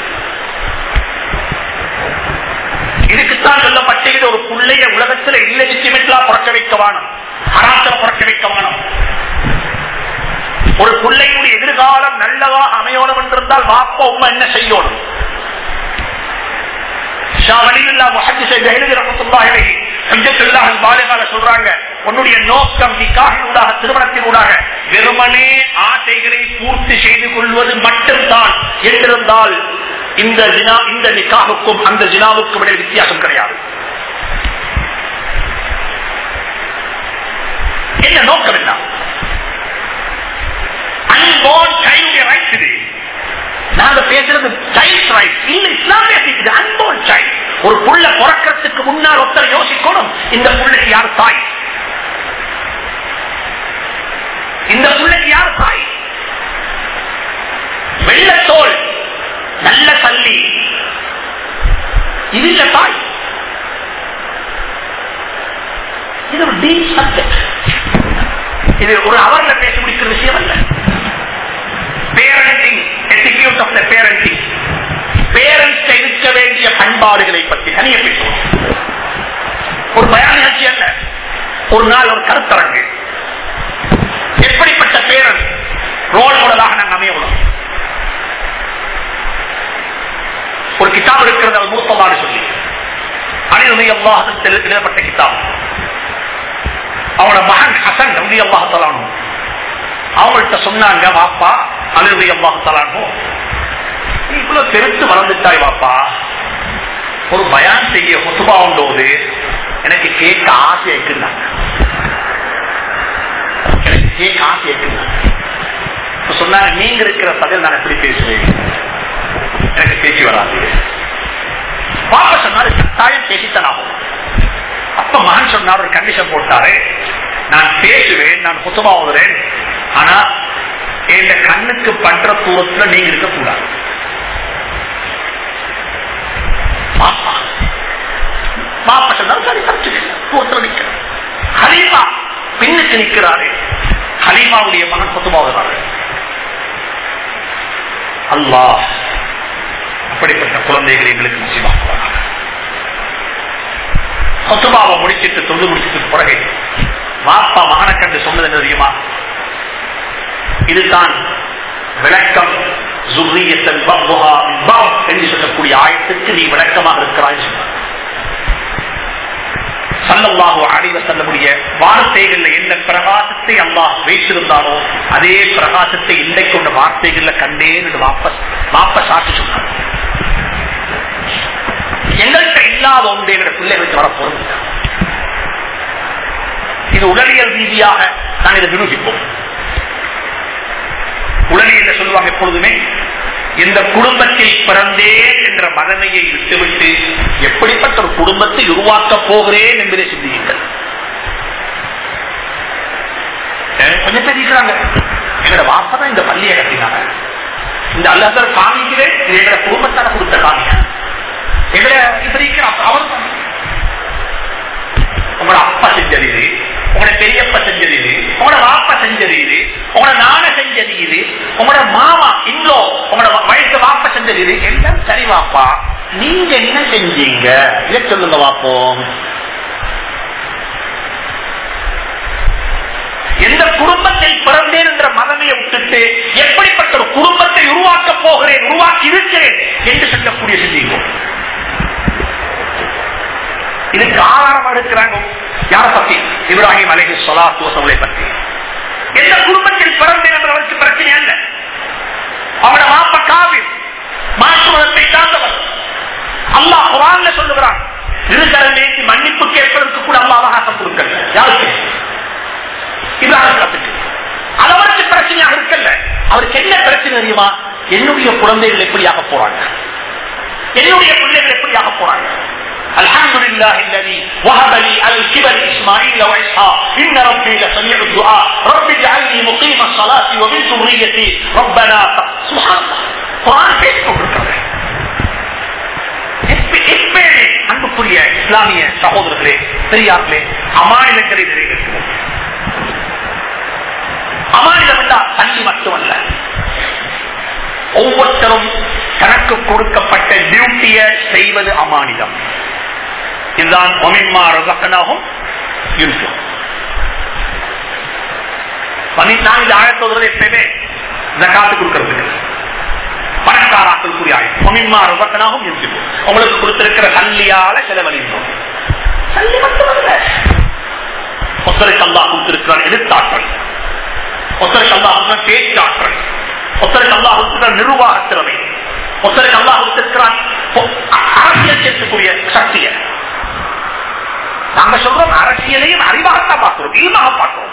இதுக்குத்தான் சொல்லப்பட்டிருக்கிற ஒரு பிள்ளைய உலகத்துல இல்லிஜிட்டிமேட்லா புறக்க வைக்க வேணும் ஹராத்துல புறக்க வைக்க வேணும் ஒரு பிள்ளையுடைய எதிர்காலம் நல்லதாக அமையணும் என்றிருந்தால் வாப்ப உண்மை என்ன செய்யணும் சொல்றாங்க உன்னுடைய நோக்கம் நிக்காகினூடாக திருமணத்தினூடாக வெறுமனே ஆசைகளை பூர்த்தி செய்து கொள்வது மட்டும்தான் என்றிருந்தால் இந்த ஜினா இந்த நிக்காவுக்கும் அந்த ஜினாவுக்கும் இடையே வித்தியாசம் கிடையாது என்ன நோக்கம் என்ன அன்போன் கையுடைய ரைட்ஸ் இது நாங்க பேசுறது சைல்ட் ரைட் இல்ல இஸ்லாம் பேசிக்குது அன்போன் சைல்ட் ஒரு புள்ள பிறக்கிறதுக்கு முன்னால் ஒருத்தர் யோசிக்கணும் இந்த புள்ளைக்கு யார் தாய் இந்த பிள்ளைக்கு யார் தாய் வெள்ளத்தோல் நல்ல தள்ளி இது இல்ல தாய் இது ஒரு டீப் சப்ஜெக்ட் இது ஒரு அவர்ல பேச முடிக்கிற விஷயம் அல்ல parenting attitude of the parenting parents இருக்க வேண்டிய பண்பாடுகளை பற்றி தனிய பேசுவோம் ஒரு பயான நிகழ்ச்சி அல்ல ஒரு நாள் ஒரு கருத்தரங்கு எப்படிப்பட்ட பேரன் ரோல் மாடலாக நாங்கள் அமையணும் ஒரு கிதாப் இருக்கிறது அவர் மூத்தமான சொல்லி அணிநுமை அல்லாஹத்தில் எழுதப்பட்ட கிதாப் அவனோட மகன் ஹசன் ரவி அல்லாஹலானும் அவங்கள்ட்ட சொன்னாங்க வாப்பா அழுவி அல்லாஹலானும் நீ இவ்வளவு பெருத்து வளர்ந்துட்டாய் வாப்பா ஒரு பயான் செய்ய முத்துபா உண்டோது எனக்கு கேட்க ஆசை இருக்குன்னாங்க எனக்கு கேட்க ஆசை இருக்குன்னாங்க சொன்னாங்க நீங்க இருக்கிற பதில் நான் எப்படி பேசுவேன் எனக்கு பேச்சு வராது பாப்பா சொன்னாரு கட்டாயம் பேசித்தான் ஆகும் அப்ப மகன் சொன்னார் ஒரு கண்டிஷன் போட்டாரு நான் பேசுவேன் நான் புத்தமா ஓதுறேன் ஆனா என் கண்ணுக்கு பண்ற தூரத்துல நீங்க இருக்கக்கூடாது பாப்பா பாப்பா சொன்னார் சரி தப்பிச்சுக்க தூரத்துல நிக்க ஹலீஃபா பின்னுக்கு நிக்கிறாரு ஹலீஃபாவுடைய மகன் புத்தமா ஓதுறாரு அல்லாஹ் அப்படிப்பட்ட குழந்தைகள் எங்களுக்கு நிச்சயமாக கொத்துபாவை முடிச்சிட்டு தொண்டு முடிச்சிட்டு பிறகு வாப்பா மகனை கண்டு சொன்னது என்ன தெரியுமா இதுதான் விளக்கம் ஜுர்ரியத்தன் என்று சொல்லக்கூடிய ஆயத்துக்கு நீ விளக்கமாக இருக்கிறாய் சொன்னார் சல்லல்லாஹு அடைவ செல்லக்கூடிய வார்த்தைகள்ல என்ன பிரகாசத்தை அல்லாஹ் வைத்திருந்தானோ அதே பிரகாசத்தை இன்றைக்கு கொண்ட வார்த்தைகள்ல கண்டேன் வாபஸ் வாபஸ் ஆட்டு சொன்னார் எங்கள்கிட்ட இல்லாத ஒன்று எங்க பிள்ளைகளுக்கு வரப்போறது இது உடலியல் ரீதியாக நான் இதை நிரூபிப்போம் உடலியல் சொல்லுவாங்க எப்பொழுதுமே இந்த குடும்பத்தில் பிறந்தேன் என்ற மதமையை விட்டுவிட்டு எப்படிப்பட்ட ஒரு குடும்பத்தை உருவாக்கப் போகிறேன் என்பதை சிந்தியுங்கள் கொஞ்சம் பேர் இருக்கிறாங்க எங்களோட வாப்பா தான் இந்த பள்ளியை கட்டினாங்க இந்த அல்லதர் காமிக்கிறேன் இது எங்களோட குடும்பத்தான கொடுத்த காமிய எங்களை இப்படி அவர் உங்களோட அப்பா செஞ்சது இது உங்களோட பெரியப்பா செஞ்சது இது உங்களோட வாப்பா செஞ்சது இது உங்களோட நான செஞ்சது இது உங்களோட மாமா இன்றோ உங்களோட வயசு வாப்பா செஞ்சது இது எல்லாம் சரி வாப்பா நீங்க என்ன செஞ்சீங்க இதை சொல்லுங்க வாப்போம் எந்த குடும்பத்தில் பிறந்தேன் என்ற மதமையை விட்டுட்டு எப்படிப்பட்ட ஒரு குடும்பத்தை உருவாக்க போகிறேன் உருவாக்கி இருக்கிறேன் என்று சொல்லக்கூடிய சிந்திக்கும் இதுக்கு ஆதாரம் எடுக்கிறாங்க யார பத்தி இப்ராஹிம் அலஹி சொலா தோசவுளை பற்றி எந்த குடும்பத்தில் பிறந்தேன் என்றவருக்கு பிரச்சனை அல்ல அவனோட மாப்ப காவில் மாற்று மதத்தை சார்ந்தவர் அல்லாஹ் குரான்ல சொல்லுகிறான் இருகரமேசி மன்னிப்பு கேட்பதற்கு கூட அல்லாஹ் அவகாசம் கொடுக்கல யாருக்கு இப்ராஹிம் அது அவருக்கு பிரச்சனையாக இருக்கல்ல அவருக்கு என்ன பிரச்சனை தெரியுமா என்னுடைய குழந்தைகள் எப்படியாக போறாங்க என்னுடைய பிள்ளைகள் எப்படியாக போறாங்க الحمد لله الذي وهب لي على الكبر اسماعيل واسحاق ان ربي لسميع الدعاء رب اجعلني مقيم الصلاه ومن ذريتي ربنا سبحان الله قران பேசிக்கொண்டிருக்கிறது அன்புக்குரிய இஸ்லாமிய சகோதரர்களே பெரியார்களே அமானிதங்களை நிறைவேற்றுவோம் அமானிதம் என்றால் தண்ணி மட்டுமல்ல ஒவ்வொருத்தரும் தனக்கு கொடுக்கப்பட்ட டியூட்டிய செய்வது அமானிதம் இதுதான் ஒமின்மா ரசக்கனாகும் இருக்கும் நான் இந்த ஆயத்தோதுறது எப்பயுமே ஜக்காத்து கொடுக்கறதுக்கு பணக்காராக்களுக்குரிய ஆயுதம் ஒமின்மா ரசக்கனாகும் இருக்கும் உங்களுக்கு கொடுத்திருக்கிற சல்லியால செலவழிந்தோம் சல்லி மட்டுமல்ல ஒருத்தருக்கு அல்லா கொடுத்திருக்கிறான் எதிர்த்தாற்றல் ஒருத்தருக்கு அல்லா கொடுத்த பேச்சாற்றல் ஒருத்தருக்கு அல்லா கொடுத்திருக்கிற நிர்வாக திறமை ஒருத்தருக்கு அல்லா கொடுத்திருக்கிறான் அரசியல் சேர்க்கக்கூடிய சக்தியை நாங்க சொல்றோம் அரசியலையும் அறிவாகத்தான் பார்க்கிறோம் இல்மாக பார்க்கிறோம்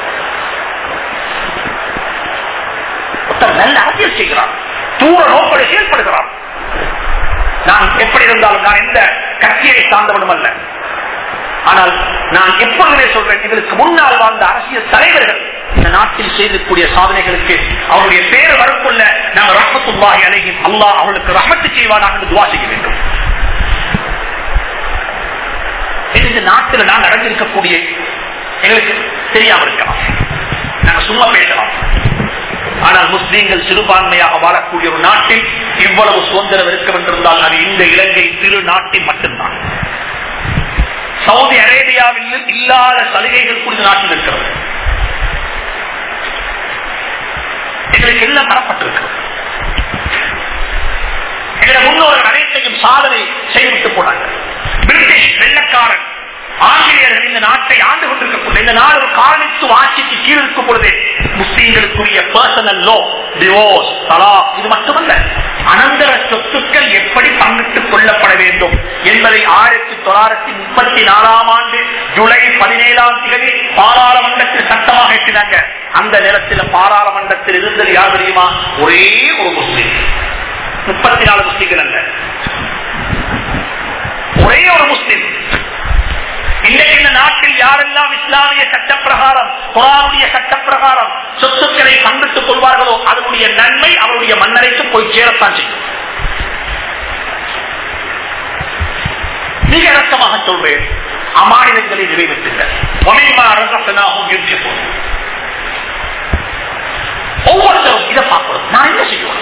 ஒருத்தர் நல்ல அரசியல் செய்கிறார் தூர நோக்கோடு செயல்படுகிறார் நான் எப்படி இருந்தாலும் நான் எந்த கட்சியை சார்ந்தவனும் அல்ல ஆனால் நான் எப்பொழுதுமே சொல்றேன் இதற்கு முன்னால் வாழ்ந்த அரசியல் தலைவர்கள் இந்த நாட்டில் செய்திருக்கூடிய சாதனைகளுக்கு அவருடைய பேர் வரக்குள்ள நாங்கள் ரஹமத்துல்லாஹி அலைஹிம் அல்லாஹ் அவர்களுக்கு ரஹமத்து செய்வானாக என்று துவா செய்ய வேண்டும் இது இந்த நாட்டில் நாங்கள் அடைஞ்சிருக்கக்கூடிய எங்களுக்கு தெரியாம இருக்கலாம் நாங்க சும்மா பேசலாம் ஆனால் முஸ்லீம்கள் சிறுபான்மையாக வாழக்கூடிய ஒரு நாட்டில் இவ்வளவு சுதந்திரம் இருக்க வென்றிருந்தால் அது இந்த இலங்கை திரு நாட்டில் மட்டும்தான் சவுதி அரேபியாவில் இல்லாத சலுகைகள் குறித்த நாட்டில் இருக்கிறது எங்களுக்கு எல்லாம் தரப்பட்டிருக்கிறது எங்களுடைய முன்னோர்கள் அனைத்தையும் சாதனை செய்துவிட்டு போனாங்க பிரிட்டிஷ் வெள்ளக்காரன் ஆங்கிலேயர்கள் இந்த நாட்டை ஆண்டு கொண்டிருக்கக்கூடிய இந்த நாடு ஒரு காலனித்துவ ஆட்சிக்கு கீழ் இருக்கும் பொழுது முஸ்லீம்களுக்குரிய பர்சனல் லோ டிவோர்ஸ் தலா இது மட்டுமல்ல அனந்தர சொத்துக்கள் எப்படி பங்கிட்டுக் கொள்ளப்பட வேண்டும் என்பதை ஆயிரத்தி தொள்ளாயிரத்தி முப்பத்தி நாலாம் ஆண்டு ஜூலை பதினேழாம் தேதி பாராளுமன்றத்தில் சட்டமாக எட்டினாங்க அந்த நேரத்தில் பாராளுமன்றத்தில் இருந்தது யார் தெரியுமா ஒரே ஒரு முஸ்லீம் முப்பத்தி நாலு முஸ்லீம்கள் அல்ல ஒரே ஒரு முஸ்லீம் இன்றைக்கு இந்த நாட்டில் யாரெல்லாம் இஸ்லாமிய சட்டப்பிரகாரம் குரானுடைய சட்டப்பிரகாரம் சொத்துக்களை பங்கிட்டுக் கொள்வார்களோ அதனுடைய நன்மை அவருடைய மன்னரைக்கு போய் சேரத்தான் செய்யும் மிக இறக்கமாக சொல்றேன் அமானிதங்களை நிறைவேற்றுங்கள் ஒவ்வொருத்தரும் இதை பார்க்கணும் நான் என்ன செய்யணும்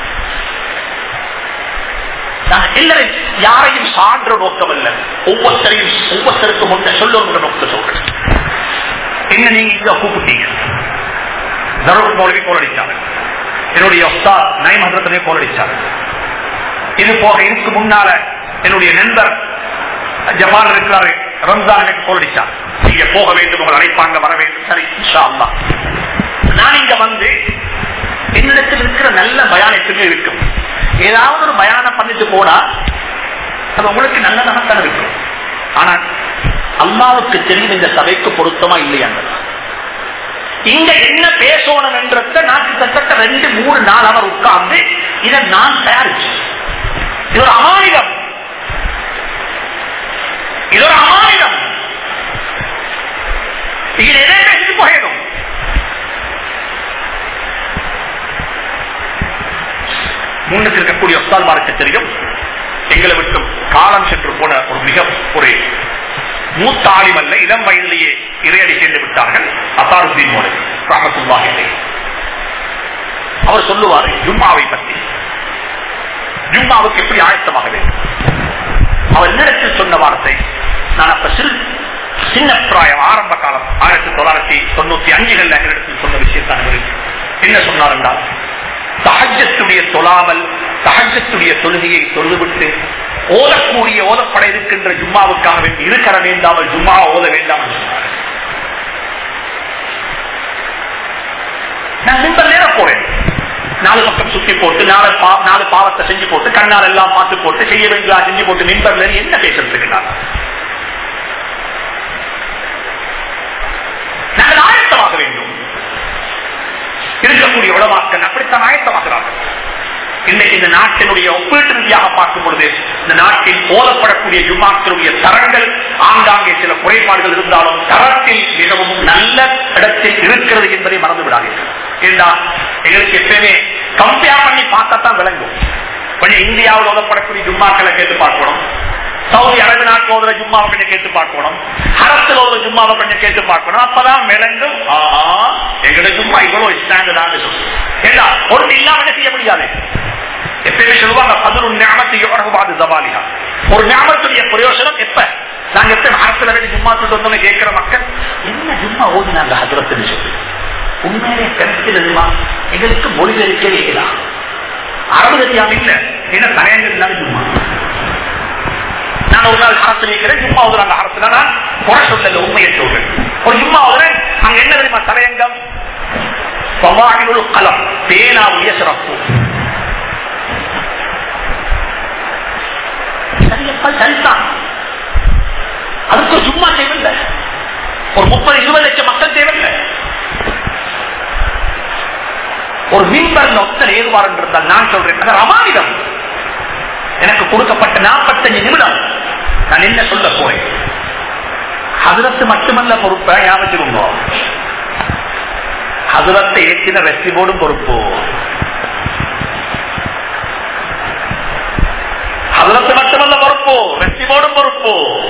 எல்லாரையும் யாரையும் சான்ற நோக்கம் அல்ல ஒவ்வொருத்தரையும் ஒவ்வொருத்தருக்கு முன்ன சொல்லுங்கிற நோக்கம் சொல்றேன் என்ன நீங்க இங்க கூப்பிட்டீங்க தருண் மௌலவி கோல் அடிச்சாங்க என்னுடைய ஒஸ்தா நயமன்றத்திலே கோல் அடிச்சாங்க இது போக இதுக்கு முன்னால என்னுடைய நண்பர் ஜமால் இருக்கிறாரு ரம்ஜான் எனக்கு கோல் அடிச்சாங்க நீங்க போக வேண்டும் உங்களை அழைப்பாங்க வர வேண்டும் சரி இன்ஷா அல்லா நான் இங்க வந்து என்னிடத்தில் இருக்கிற நல்ல பயான் எப்பவுமே இருக்கும் ஏதாவது ஒரு பயானம் பண்ணிட்டு போனா அது உங்களுக்கு நல்லதாகத்தான் இருக்கும் ஆனா அம்மாவுக்கு தெரியும் இந்த சபைக்கு பொருத்தமா இல்லையாங்க இங்க என்ன பேசணும் என்றத நான் கிட்டத்தட்ட ரெண்டு மூணு நாள் அவர் உட்கார்ந்து இதை நான் தயாரிச்சு இது ஒரு அமானிதம் இது ஒரு அமானிதம் இது எதை பேசிட்டு போயிடும் முன்னுக்கு இருக்கக்கூடிய ஒஸ்தால்மாருக்கு தெரியும் எங்களை விட்டும் காலம் சென்று போன ஒரு மிக ஒரு மூத்த ஆலிம் அல்ல இளம் வயதிலேயே இறையடி சேர்ந்து விட்டார்கள் அசாருத்தீன் மோலை ராமத்துல்லாஹ் இல்லை அவர் சொல்லுவார் ஜும்மாவை பற்றி ஜும்மாவுக்கு எப்படி ஆயத்தமாக வேண்டும் அவர் என்னிடத்தில் சொன்ன வார்த்தை நான் அப்ப சிறு சின்ன பிராயம் ஆரம்ப காலம் ஆயிரத்தி தொள்ளாயிரத்தி தொண்ணூத்தி அஞ்சுகள்ல என்னிடத்தில் சொன்ன விஷயத்தான் என்ன சொன்னார் என்றால் தகஜத்துடைய தொழாமல் தகஜத்துடைய தொழுகையை தொழுதுவிட்டு ஓதக்கூடிய ஓதப்பட இருக்கின்ற ஜும்மாவுக்காக வேண்டி இருக்கற வேண்டாமல் ஜும்மா ஓத வேண்டாம் என்று சொன்னார் நான் மின்பர் நேரம் போறேன் நாலு பக்கம் சுத்தி போட்டு நாலு பா- நாலு பாவத்தை செஞ்சு போட்டு கண்ணால் எல்லாம் பார்த்து போட்டு செய்ய வேண்டியதா செஞ்சு போட்டு மின்பர்ல என்ன பேசுறதுக்கு நான் நாங்கள் ஆயத்தமாக வேண்டும் இருக்கக்கூடிய உளமாக்கல் அப்படித்தான் ஆயத்தமாகிறார்கள் இன்றைக்கு இந்த நாட்டினுடைய ஒப்பீட்டு ரீதியாக பார்க்கும் பொழுது இந்த நாட்டில் போதப்படக்கூடிய ஜும்மாக்களுடைய தரங்கள் ஆங்காங்கே சில குறைபாடுகள் இருந்தாலும் தரத்தில் மிகவும் நல்ல இடத்தில் இருக்கிறது என்பதை மறந்து விடாதீர்கள் ஏண்டா எங்களுக்கு எப்பயுமே கம்பேர் பண்ணி பார்த்தாதான் விளங்கும் கொஞ்சம் இந்தியாவில் ஓதப்படக்கூடிய ஜும்மாக்களை கேட்டு பார்க்கணும் சவுதி அரபு நாட்டில் ஓதுற ஜும்மாவை கொஞ்சம் கேட்டு பார்க்கணும் அரசில் ஓதுற ஜும்மாவை கொஞ்சம் கேட்டு பார்க்கணும் அப்பதான் விளங்கும் ஆஹா எங்கட ஜும்மா இவ்வளவு ஸ்டாண்டர்டான சொல்லு ஏண்டா ஒன்று இல்லாம என்ன செய்ய முடியாது எப்பயுமே சொல்லுவாங்க பதினொரு ஞாபகத்தை எவ்வளவு சவாலியா ஒரு ஞாபகத்துடைய பிரயோசனம் எப்ப நாங்க எப்ப அரசுல வேண்டி ஜும்மா சொல்லிட்டு வந்தோம்னு கேட்கிற மக்கள் என்ன ஜும்மா ஓதுனாங்க ஹசரத்துன்னு சொல்லி உண்மையிலே கருத்து தெரியுமா எங்களுக்கு மொழிபெயர்க்கவே இயலாம் அரபு தெரியாம இல்ல என்ன தலையங்கள் இல்லாத ஜும்மா நான் ஒரு நாள் அரசு வைக்கிறேன் ஜும்மா ஓதுறாங்க அரசுல நான் குறை சொல்லல உண்மையை சொல்றேன் ஒரு ஜும்மா ஓதுறேன் அங்க என்ன தெரியுமா தலையங்கம் பவாயினுள் கலம் பேனாவுடைய சிறப்பு சரியப்பா சரிதான் அதுக்கு ஒரு சும்மா தேவையில்லை ஒரு முப்பது இருபது லட்சம் மக்கள் தேவையில்லை ஒரு மின்பர் ஒத்தர் ஏறுவார் என்றால் நான் சொல்றேன் அது அமானிதம் எனக்கு கொடுக்கப்பட்ட நாற்பத்தஞ்சு நிமிடம் நான் என்ன சொல்ல போறேன் அதற்கு மட்டுமல்ல பொறுப்பை ஞாபகம் ஹசரத்தை ஏற்றின வெற்றி போடும் பொறுப்பு ஹசரத்து மட்டுமல்ல பொறுப்பு வெற்றி போடும் பொறுப்பு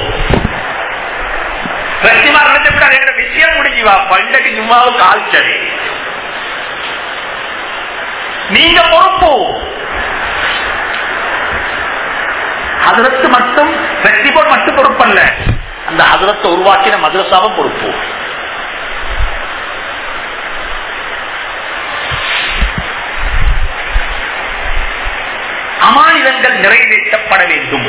வெற்றிமார் நினைச்சப்படாது எங்க விஷயம் முடிஞ்சு வா பண்டக்கு சும்மாவும் கால்ச்சடி நீங்க பொறுப்பு ஹதரத்து மட்டும் வெற்றி போல் மட்டும் பொறுப்பல்ல அந்த ஹதரத்தை உருவாக்கின மதரசாவும் பொறுப்பு அமானிதங்கள் நிறைவேற்றப்பட வேண்டும்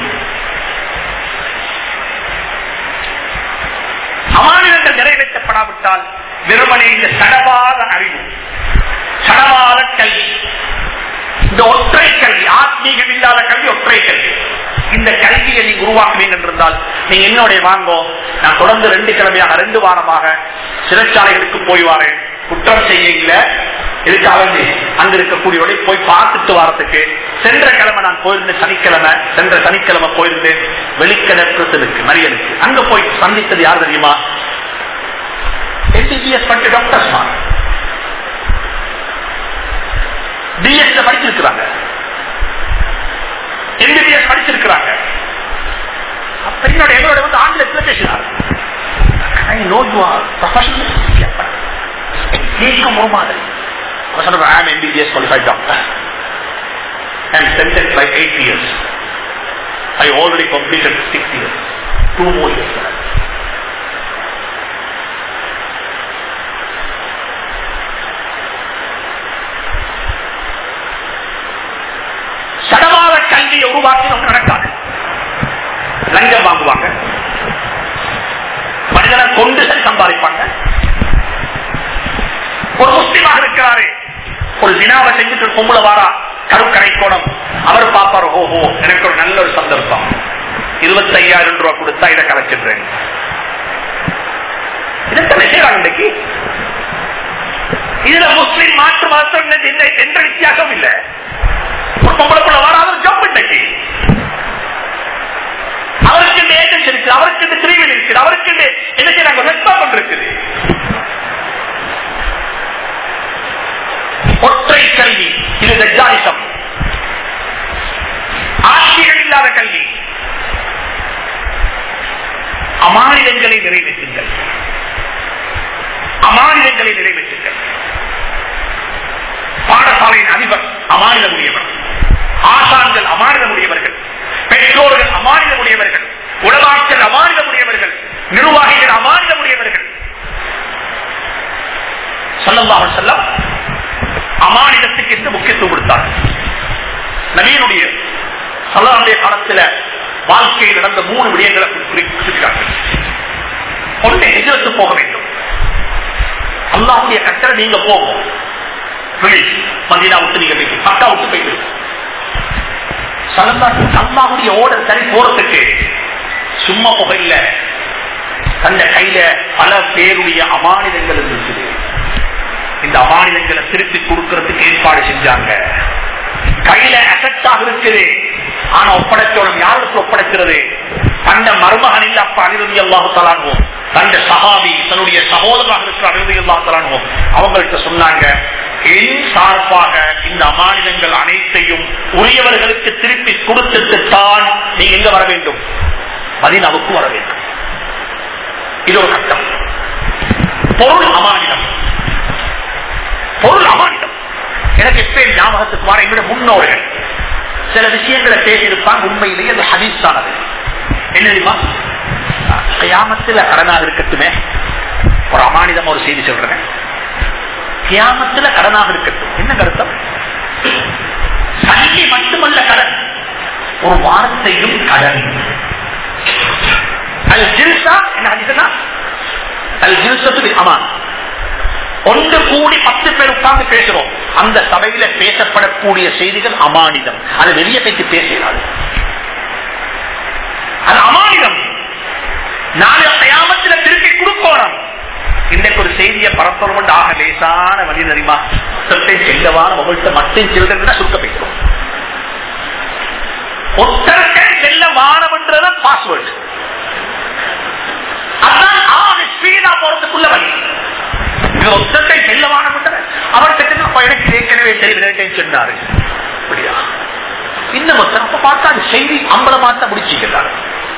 அமானிதங்கள் நிறைவேற்றப்படாவிட்டால் வெறுமனே இந்த சடவாத அறிவு சடவாத கல்வி இந்த ஒற்றை கல்வி ஆத்மீகம் இல்லாத கல்வி ஒற்றை கல்வி இந்த கல்வியை நீங்க உருவாக்குவீங்க என்றிருந்தால் நீங்க என்னுடைய வாங்கோ நான் தொடர்ந்து ரெண்டு கிழமையாக ரெண்டு வாரமாக சிறைச்சாலைகளுக்கு போய் வரேன் குற்றம் செய்ய இல்ல இதுக்காக அங்க இருக்கக்கூடியவரை போய் பார்த்துட்டு வரத்துக்கு சென்ற கிழமை நான் போயிருந்தேன் சனிக்கிழமை சென்ற சனிக்கிழமை போயிருந்தேன் வெளிக்கிழக்கு மரியனுக்கு அங்க போய் சந்தித்தது யார் தெரியுமா எம்பிபிஎஸ் படித்த டாக்டர்ஸ் பிஎஸ் படிச்சிருக்கிறாங்க எம்பிபிஎஸ் படிச்சிருக்கிறாங்க அப்ப என்னோட எங்களோட வந்து ஆங்கிலத்தில் பேசினார் I know you are professional, but நீக்கும் ஒரு மாதிரி I said, I am MBBS qualified doctor. I am sentenced by eight years. I already completed six years. Two more years. சடவாத கல்வியை உருவாக்கி நம்ம நடக்காது லஞ்சம் வாங்குவாங்க மனிதனை கொண்டு சம்பாதிப்பாங்க ஒரு முஸ்லீமாக இருக்கிறாரு ஒரு தினாவை செஞ்சுட்டு பொம்பளை வாரா கருக்கரை கோணம் அவர் பாப்பாரு ஓஹோ எனக்கு ஒரு நல்ல ஒரு சந்தர்ப்பம் இருபத்தி ஐயாயிரம் ரூபாய் கொடுத்தா இதை கலைச்சிடுறேன் இதெல்லாம் செய்யறாங்க இன்னைக்கு இதுல முஸ்லீம் மாற்று மதத்தம் எந்த வித்தியாசம் இல்லை ஒரு பொம்பளை பிள்ளை வராத ஜப் இன்னைக்கு அவருக்கு இந்த ஏஜென்சி இருக்குது அவருக்கு இந்த பிரிவில் இருக்குது அவருக்கு இந்த என்ன செய்யறாங்க ரெஸ்பாண்ட் இருக்குது ஒற்றை கல்வி இது தஜானிசம் ஆட்சிகள் இல்லாத கல்வி அமானிதங்களை நிறைவேற்றுங்கள் அமானிதங்களை நிறைவேற்றுங்கள் பாடசாலையின் அதிபர் அமானிதமுடையவர் ஆசான்கள் அமானிதமுடையவர்கள் பெற்றோர்கள் அமானிதமுடையவர்கள் உலகாக்கள் அமானிதமுடையவர்கள் நிர்வாகிகள் அமானிதமுடையவர்கள் சொல்லல்லாஹ் செல்லம் அமானிதத்துக்கு என்று முக்கியத்துவம் கொடுத்தார் நவீனுடைய சல்லாருடைய காலத்தில் வாழ்க்கையில் நடந்த மூணு விடயங்களை குறிப்பிட்டார்கள் ஒன்றை எதிர்த்து போக வேண்டும் அல்லாவுடைய கட்டளை நீங்க போகும் மதினா விட்டு நீங்க போய் மக்கா விட்டு போய் அல்லாவுடைய ஓடர் சரி போறதுக்கு சும்மா புகையில தந்த கையில பல பேருடைய அமானிதங்கள் இருக்குது இந்த அமானிதங்களை திருப்பி கொடுக்கறதுக்கு ஏற்பாடு செஞ்சாங்க கையில அசட்டாக இருக்குது ஆனா ஒப்படைச்சோளம் யாருக்கு ஒப்படைக்கிறது தந்த மருமகன் இல்ல அப்ப அனிருதி அல்லாஹு தலானுவோம் தந்த சகாபி தன்னுடைய சகோதரராக இருக்கிற அனிருதி அல்லா தலானுவோம் அவங்கள்ட்ட சொன்னாங்க என் சார்பாக இந்த அமானிதங்கள் அனைத்தையும் உரியவர்களுக்கு திருப்பி கொடுத்துட்டு தான் நீங்க எங்க வர வேண்டும் மதினாவுக்கு வர வேண்டும் இது ஒரு கட்டம் பொருள் அமானிதம் பொருள் அமானிதம் எனக்கு எப்பயும் ஞாபகத்துக்கு வர எங்களுடைய முன்னோர்கள் சில விஷயங்களை பேசியிருப்பாங்க உண்மையிலேயே அது ஹதீஸானது என்ன தெரியுமா கியாமத்துல கடனாக இருக்கட்டுமே ஒரு அமானிதம் ஒரு செய்தி சொல்றேன் கியாமத்துல கடனாக இருக்கட்டும் என்ன கருத்தம் சல்லி மட்டுமல்ல கடன் ஒரு வார்த்தையும் கடன் அல் ஜில்சா என்ன ஹதீஸ்னா அல் ஜில்சத்து அமான் ஒன்று கூடி பத்து பேர் உட்கார்ந்து பேசுறோம் அந்த சபையில பேசப்படக்கூடிய செய்திகள் அமானிதம் அது வெளியே பேசி பேசினார் அது அமானிதம் நாளை கயாமத்தில் திருப்பி கொடுக்கணும் இன்னைக்கு ஒரு செய்தியை பரப்பணும் ஆக லேசான வழி தெரியுமா சொத்தை செல்லவான உங்கள்கிட்ட மட்டும் சில்றதுன்னா சுருக்க பேசுறோம் ஒத்தரத்தை செல்ல வானம்ன்றத பாஸ்வேர்டு அதான் ஆக ஸ்பீடா போறதுக்குள்ள வழி ஒத்தத்தை செல்ல வானம் இல்லப்பா எனக்கு இது ஏற்கனவே தெரியும் சொன்னாரு அப்படியா இன்னும் ஒருத்தர் அப்ப பார்த்தா அந்த செய்தி அம்பல மாத்த முடிச்சுக்கிறாரு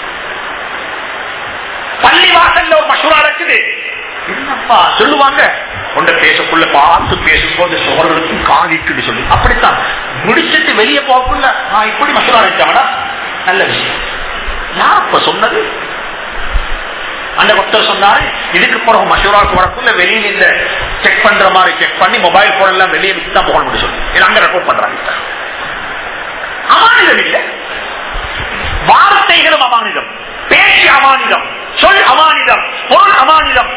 பள்ளி வாசல்ல ஒரு மசூரா இருக்குது என்னப்பா சொல்லுவாங்க கொண்ட பேசக்குள்ள பார்த்து பேசும்போது சோழர்களுக்கும் காதிக்குன்னு சொல்லி அப்படித்தான் முடிச்சிட்டு வெளியே போகக்குள்ள நான் இப்படி மசூரா வச்சாங்கடா நல்ல விஷயம் யார் அப்ப சொன்னது அந்த ஒருத்தர் சொன்னாரு இதுக்கு பிறகு மசூராவுக்கு வரக்குள்ள வெளியில இந்த செக் பண்ற மாதிரி செக் பண்ணி மொபைல் போன் எல்லாம் வெளியே விட்டு தான் போகணும்னு சொல்லி இது அங்க ரெக்கார்ட் பண்றாங்க அமானிதம் இல்ல வார்த்தைகளும் அமானிதம் பேச்சு அமானிதம் சொல் அமானிதம் பொருள் அமானிதம்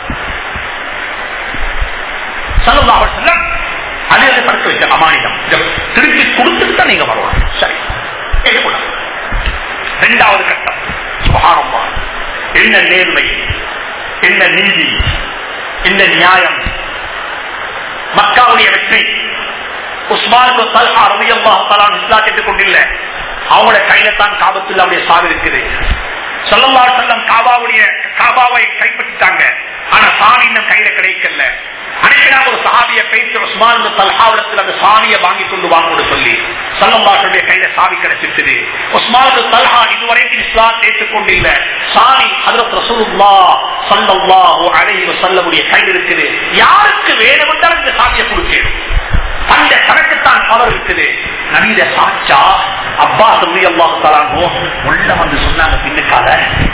சல்லல்லாஹு அலைஹி வஸல்லம் அதிலே படுத்து வச்ச அமானிதம் இதை திருப்பி கொடுத்துட்டு தான் நீங்க வரணும் சரி ஏற்றுக்கொள்ளலாம் இரண்டாவது கட்டம் சுகாரமா என்ன நேர்மை என்ன நீதி என்ன நியாயம் மக்காவுடைய வெற்றி உஸ்மான் இஸ்லாத்திட்டு கொண்டில்ல அவங்களோட கையில தான் காபத்தில் அவருடைய சாவு இருக்குது சொல்லல்லா செல்லம் காபாவுடைய காபாவை கைப்பற்றிட்டாங்க ஆனா சாமி இன்னும் கையில கிடைக்கல அன்னைக்கு ஒரு சஹாபிய பேச்சு உஸ்மான் தல்ஹாவிடத்தில் அந்த சாவியை வாங்கி கொண்டு வாங்கன்னு சொல்லி சல்லம்பாட்டுடைய கையில சாவி கிடைச்சிருக்குது உஸ்மான் தல்ஹா இதுவரைக்கும் இஸ்லாம் ஏற்றுக்கொண்டில்ல சாவி ஹதரத் ரசூலுல்லா சல்லல்லாஹு அலைஹி வஸல்லமுடைய கையில் இருக்குது யாருக்கு வேணுமென்றால் இந்த சாவியை கொடுக்கணும் அந்த கணக்குத்தான் பவர் இருக்குது நவீன சாச்சா அப்பா சொல்லி அல்லாஹு தலாங்கோ உள்ள வந்து சொன்னாங்க பின்னுக்கால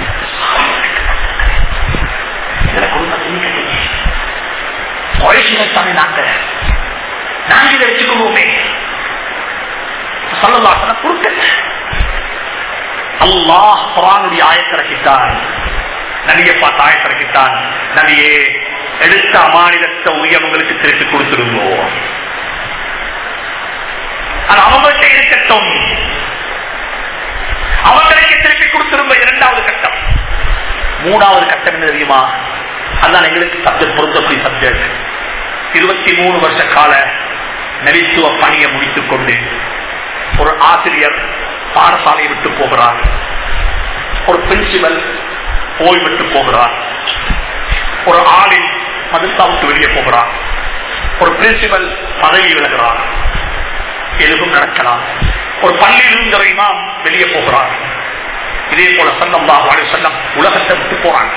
இதுல குடும்பத்தை குறைசிகள் தானே நாங்க நாங்க இதை வச்சுக்கொள்வோமே சொல்லலாசன கொடுக்கல அல்லாஹ் குரானுடைய ஆயத்திறக்கிட்டான் நபியை பார்த்து ஆயத்திறக்கிட்டான் நபியே எடுத்த அமானிதத்தை உரிய உங்களுக்கு திருப்பி கொடுத்துருந்தோம் அது அவங்கள்ட்ட இருக்கட்டும் அவங்களுக்கு திருப்பி கொடுத்திருந்த இரண்டாவது கட்டம் மூணாவது கட்டம் என்ன தெரியுமா அதுதான் எங்களுக்கு சப்ஜெக்ட் பொருத்தக்கூடிய சப்ஜெக்ட் இருபத்தி மூணு வருஷ கால நரித்துவ பணியை முடித்துக் கொண்டு ஒரு ஆசிரியர் பாடசாலையை விட்டு போகிறார் ஒரு பிரின்சிபல் ஓய்விட்டு போகிறார் ஒரு ஆளின் மதுசாவுக்கு வெளியே போகிறார் ஒரு பிரின்சிபல் பதவி விலகிறார் எதுவும் நடக்கலாம் ஒரு பள்ளியில் இருந்த இமாம் வெளியே போகிறார் இதே போல சல்லம் வாழ செல்லம் உலகத்தை விட்டு போறாங்க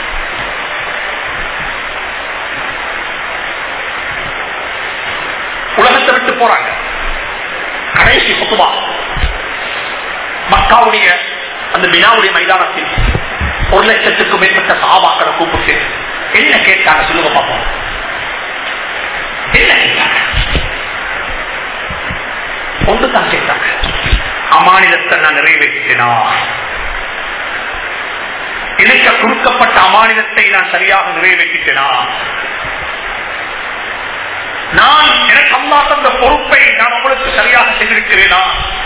உலகத்தை விட்டு போறாங்க கடைசி புத்துவா மக்காவுடைய அந்த வினாவுடைய மைதானத்தில் ஒரு லட்சத்துக்கும் மேற்பட்ட சாபாக்களை கூப்பிட்டு என்ன கேட்டாங்க சொல்லுங்க பார்ப்போம் என்ன கேட்டாங்க ஒன்றுதான் கேட்டாங்க அமானிதத்தை நான் நிறைவேற்றினா எனக்கு கொடுக்கப்பட்ட அமானிதத்தை நான் சரியாக நிறைவேற்றிட்டேனா நான் எனக்கு அம்மா தந்த பொறுப்பை நான் உங்களுக்கு சரியாக செய்திருக்கிறேனா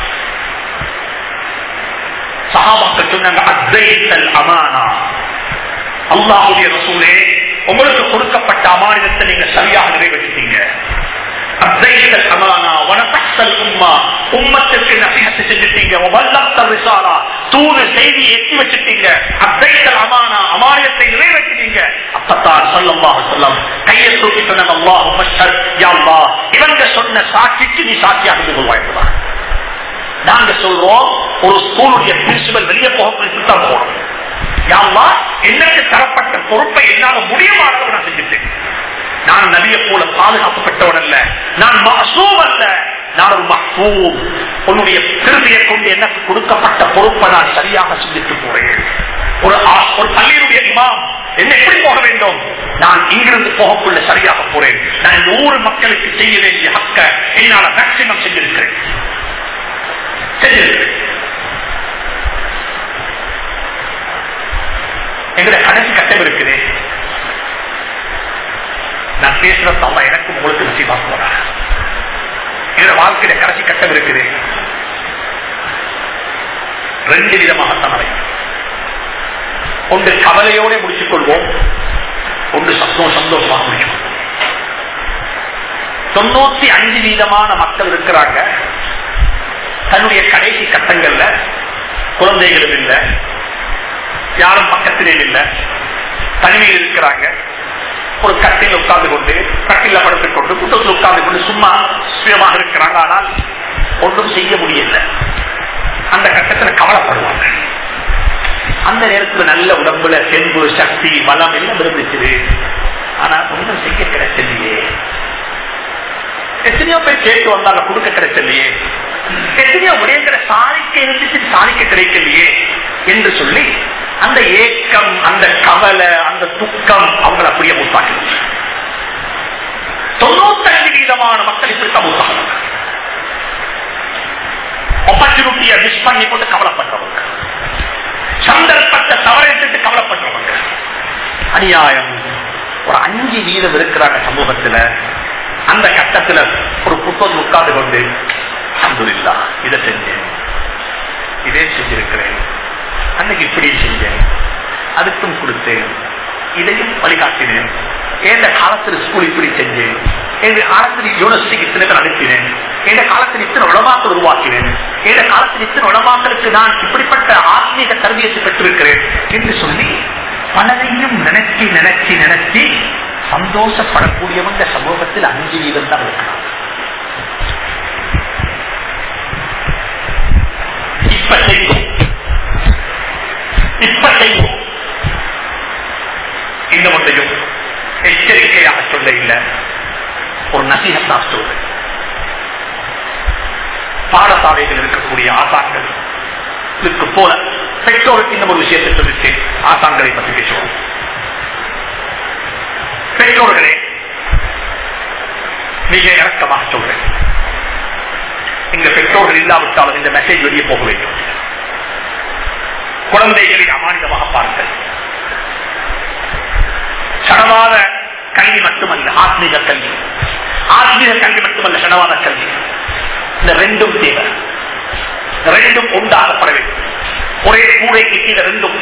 சகாபாக்கள் சொன்னாங்க அத்தைத்தல் அமானா அல்லாஹுடைய ரசூலே உங்களுக்கு கொடுக்கப்பட்ட அமானிதத்தை நீங்க சரியாக நிறைவேற்றிட்டீங்க அத்தைத்தல் அமானா வனத்தல் உம்மா உம்மத்திற்கு நசிகத்து செஞ்சுட்டீங்க வல்லத்தல் விசாலா தூது செய்தி எட்டி வச்சுட்டீங்க அத்தைத்தல் அமானா அமானியத்தை நிறைவேற்றினீங்க அப்பத்தான் சொல்லம்பாக சொல்லம் கையை தூக்கி சொன்னாங்க அல்லாஹ் மஷர் யா அல்லாஹ் இவங்க சொன்ன சாட்சிக்கு நீ சாட்சியாக இருந்து கொள்வாய்தான் நாங்க சொல்றோம் ஒரு ஸ்கூலுடைய பிரின்சிபல் வெளியே போக தான் போகணும் யாவா எனக்கு தரப்பட்ட பொறுப்பை என்னால முடியமானதை நான் செஞ்சுட்டேன் நான் நபிய போல பாதுகாக்கப்பட்டவன் அல்ல நான் மசூம் அல்ல நான் ஒரு மஹூம் உன்னுடைய திருமையை கொண்டு எனக்கு கொடுக்கப்பட்ட பொறுப்பை நான் சரியாக சிந்தித்து போறேன் ஒரு ஆ- ஒரு பள்ளியினுடைய இமாம் என்ன எப்படி போக வேண்டும் நான் இங்கிருந்து போகக்குள்ள சரியாக போறேன் நான் இந்த ஊர் மக்களுக்கு செய்ய வேண்டிய ஹக்க என்னால மேக்சிமம் செஞ்சிருக்கிறேன் செஞ்சிருக்கிறேன் எங்களுடைய கடைசி கட்டம் இருக்குது நான் பேசுற தவ எனக்கும் உங்களுக்கு நசீபா போறேன் என்னோட வாழ்க்கையில கடைசி கட்டம் இருக்குது ரெண்டு விதமாகத்தான் அமையும் ஒன்று கவலையோட முடிச்சுக் கொள்வோம் ஒன்று சந்தோஷம் சந்தோஷமாக முடிச்சுக் கொள்வோம் தொண்ணூத்தி அஞ்சு வீதமான மக்கள் இருக்கிறாங்க தன்னுடைய கடைசி கட்டங்கள்ல குழந்தைகளும் இல்லை யாரும் பக்கத்திலே இல்லை தனிமையில் இருக்கிறாங்க ஒரு கட்டில் உட்கார்ந்து கொண்டு கட்டில படுத்துக் கொண்டு குட்டத்தில் உட்கார்ந்து கொண்டு சும்மா சுயமாக இருக்கிறாங்க ஆனால் ஒன்றும் செய்ய முடியல அந்த கட்டத்தில் கவலைப்படுவாங்க அந்த நேரத்துல நல்ல உடம்புல தெம்பு சக்தி பலம் எல்லாம் இருந்துச்சு ஆனா ஒன்றும் செய்ய கிடைச்சலையே எத்தனையோ பேர் கேட்டு வந்தாங்க கொடுக்க கிடைச்சலையே எத்தனையோ விடயங்களை சாதிக்க இருந்துச்சு சாதிக்க கிடைக்கலையே என்று சொல்லி அந்த ஏக்கம் அந்த கவலை அந்த துக்கம் அவங்களை அப்படியே மூத்தாக்கி தொண்ணூத்தஞ்சு வீதமான மக்கள் இப்படி சமூகம் ஆப்பர்ச்சுனிட்டியை மிஸ் பண்ணி கொண்டு கவலைப்படுறவங்க சந்தர்ப்பத்தை தவறிட்டு கவலைப்படுறவங்க அநியாயம் ஒரு அஞ்சு வீதம் இருக்கிறாங்க சமூகத்துல அந்த கட்டத்துல ஒரு புத்தகம் உட்கார்ந்து கொண்டு அல்ஹம்துலில்லா இதை செஞ்சேன் இதே செஞ்சிருக்கிறேன் அன்னைக்கு இப்படி செஞ்சேன் அதுக்கும் கொடுத்தேன் இதையும் வழிகாட்டினேன் எந்த காலத்தில் ஸ்கூல் இப்படி செஞ்சேன் எந்த காலத்தில் யூனிவர்சிட்டிக்கு இத்தனை பேர் அனுப்பினேன் எந்த காலத்தில் இத்தனை உலமாக்கள் உருவாக்கினேன் எந்த காலத்தில் இத்தனை உலமாக்களுக்கு நான் இப்படிப்பட்ட ஆத்மீக தர்பியத்தை பெற்றிருக்கிறேன் என்று சொல்லி பலரையும் நினைச்சு நினைச்சு நினைச்சு சந்தோஷப்படக்கூடியவங்க சமூகத்தில் அஞ்சு வீதம் தான் இருக்கிறாங்க இப்ப செய்வோம் இப்ப செய்வோம் இந்த ஒன்றையும் எச்சரிக்கையாக சொல்ல இல்லை ஒரு நசீகத்தா சொல்றேன் பாடசாலைகள் இருக்கக்கூடிய ஆசான்கள் இதுக்கு போல பெற்றோருக்கு இந்த ஒரு விஷயத்தை சொல்லிட்டு ஆசான்களை பற்றி பேசுவோம் பெற்றோர்களே மிக இறக்கமாக சொல்றேன் இந்த பெற்றோர்கள் இல்லாவிட்டாலும் இந்த மெசேஜ் வெளியே போக வேண்டும் குழந்தைகளை அமானிதமாக பாருங்கள் சடவாத கல்வி மட்டுமல்ல ஆத்மீக கல்வி ஆத்மீக கல்வி மட்டுமல்ல சடவாத கல்வி இந்த ரெண்டும் தேவை ரெண்டும் உண்டாகப்பட வேண்டும் ஒரே கூடைக்கு கீழே ரெண்டும்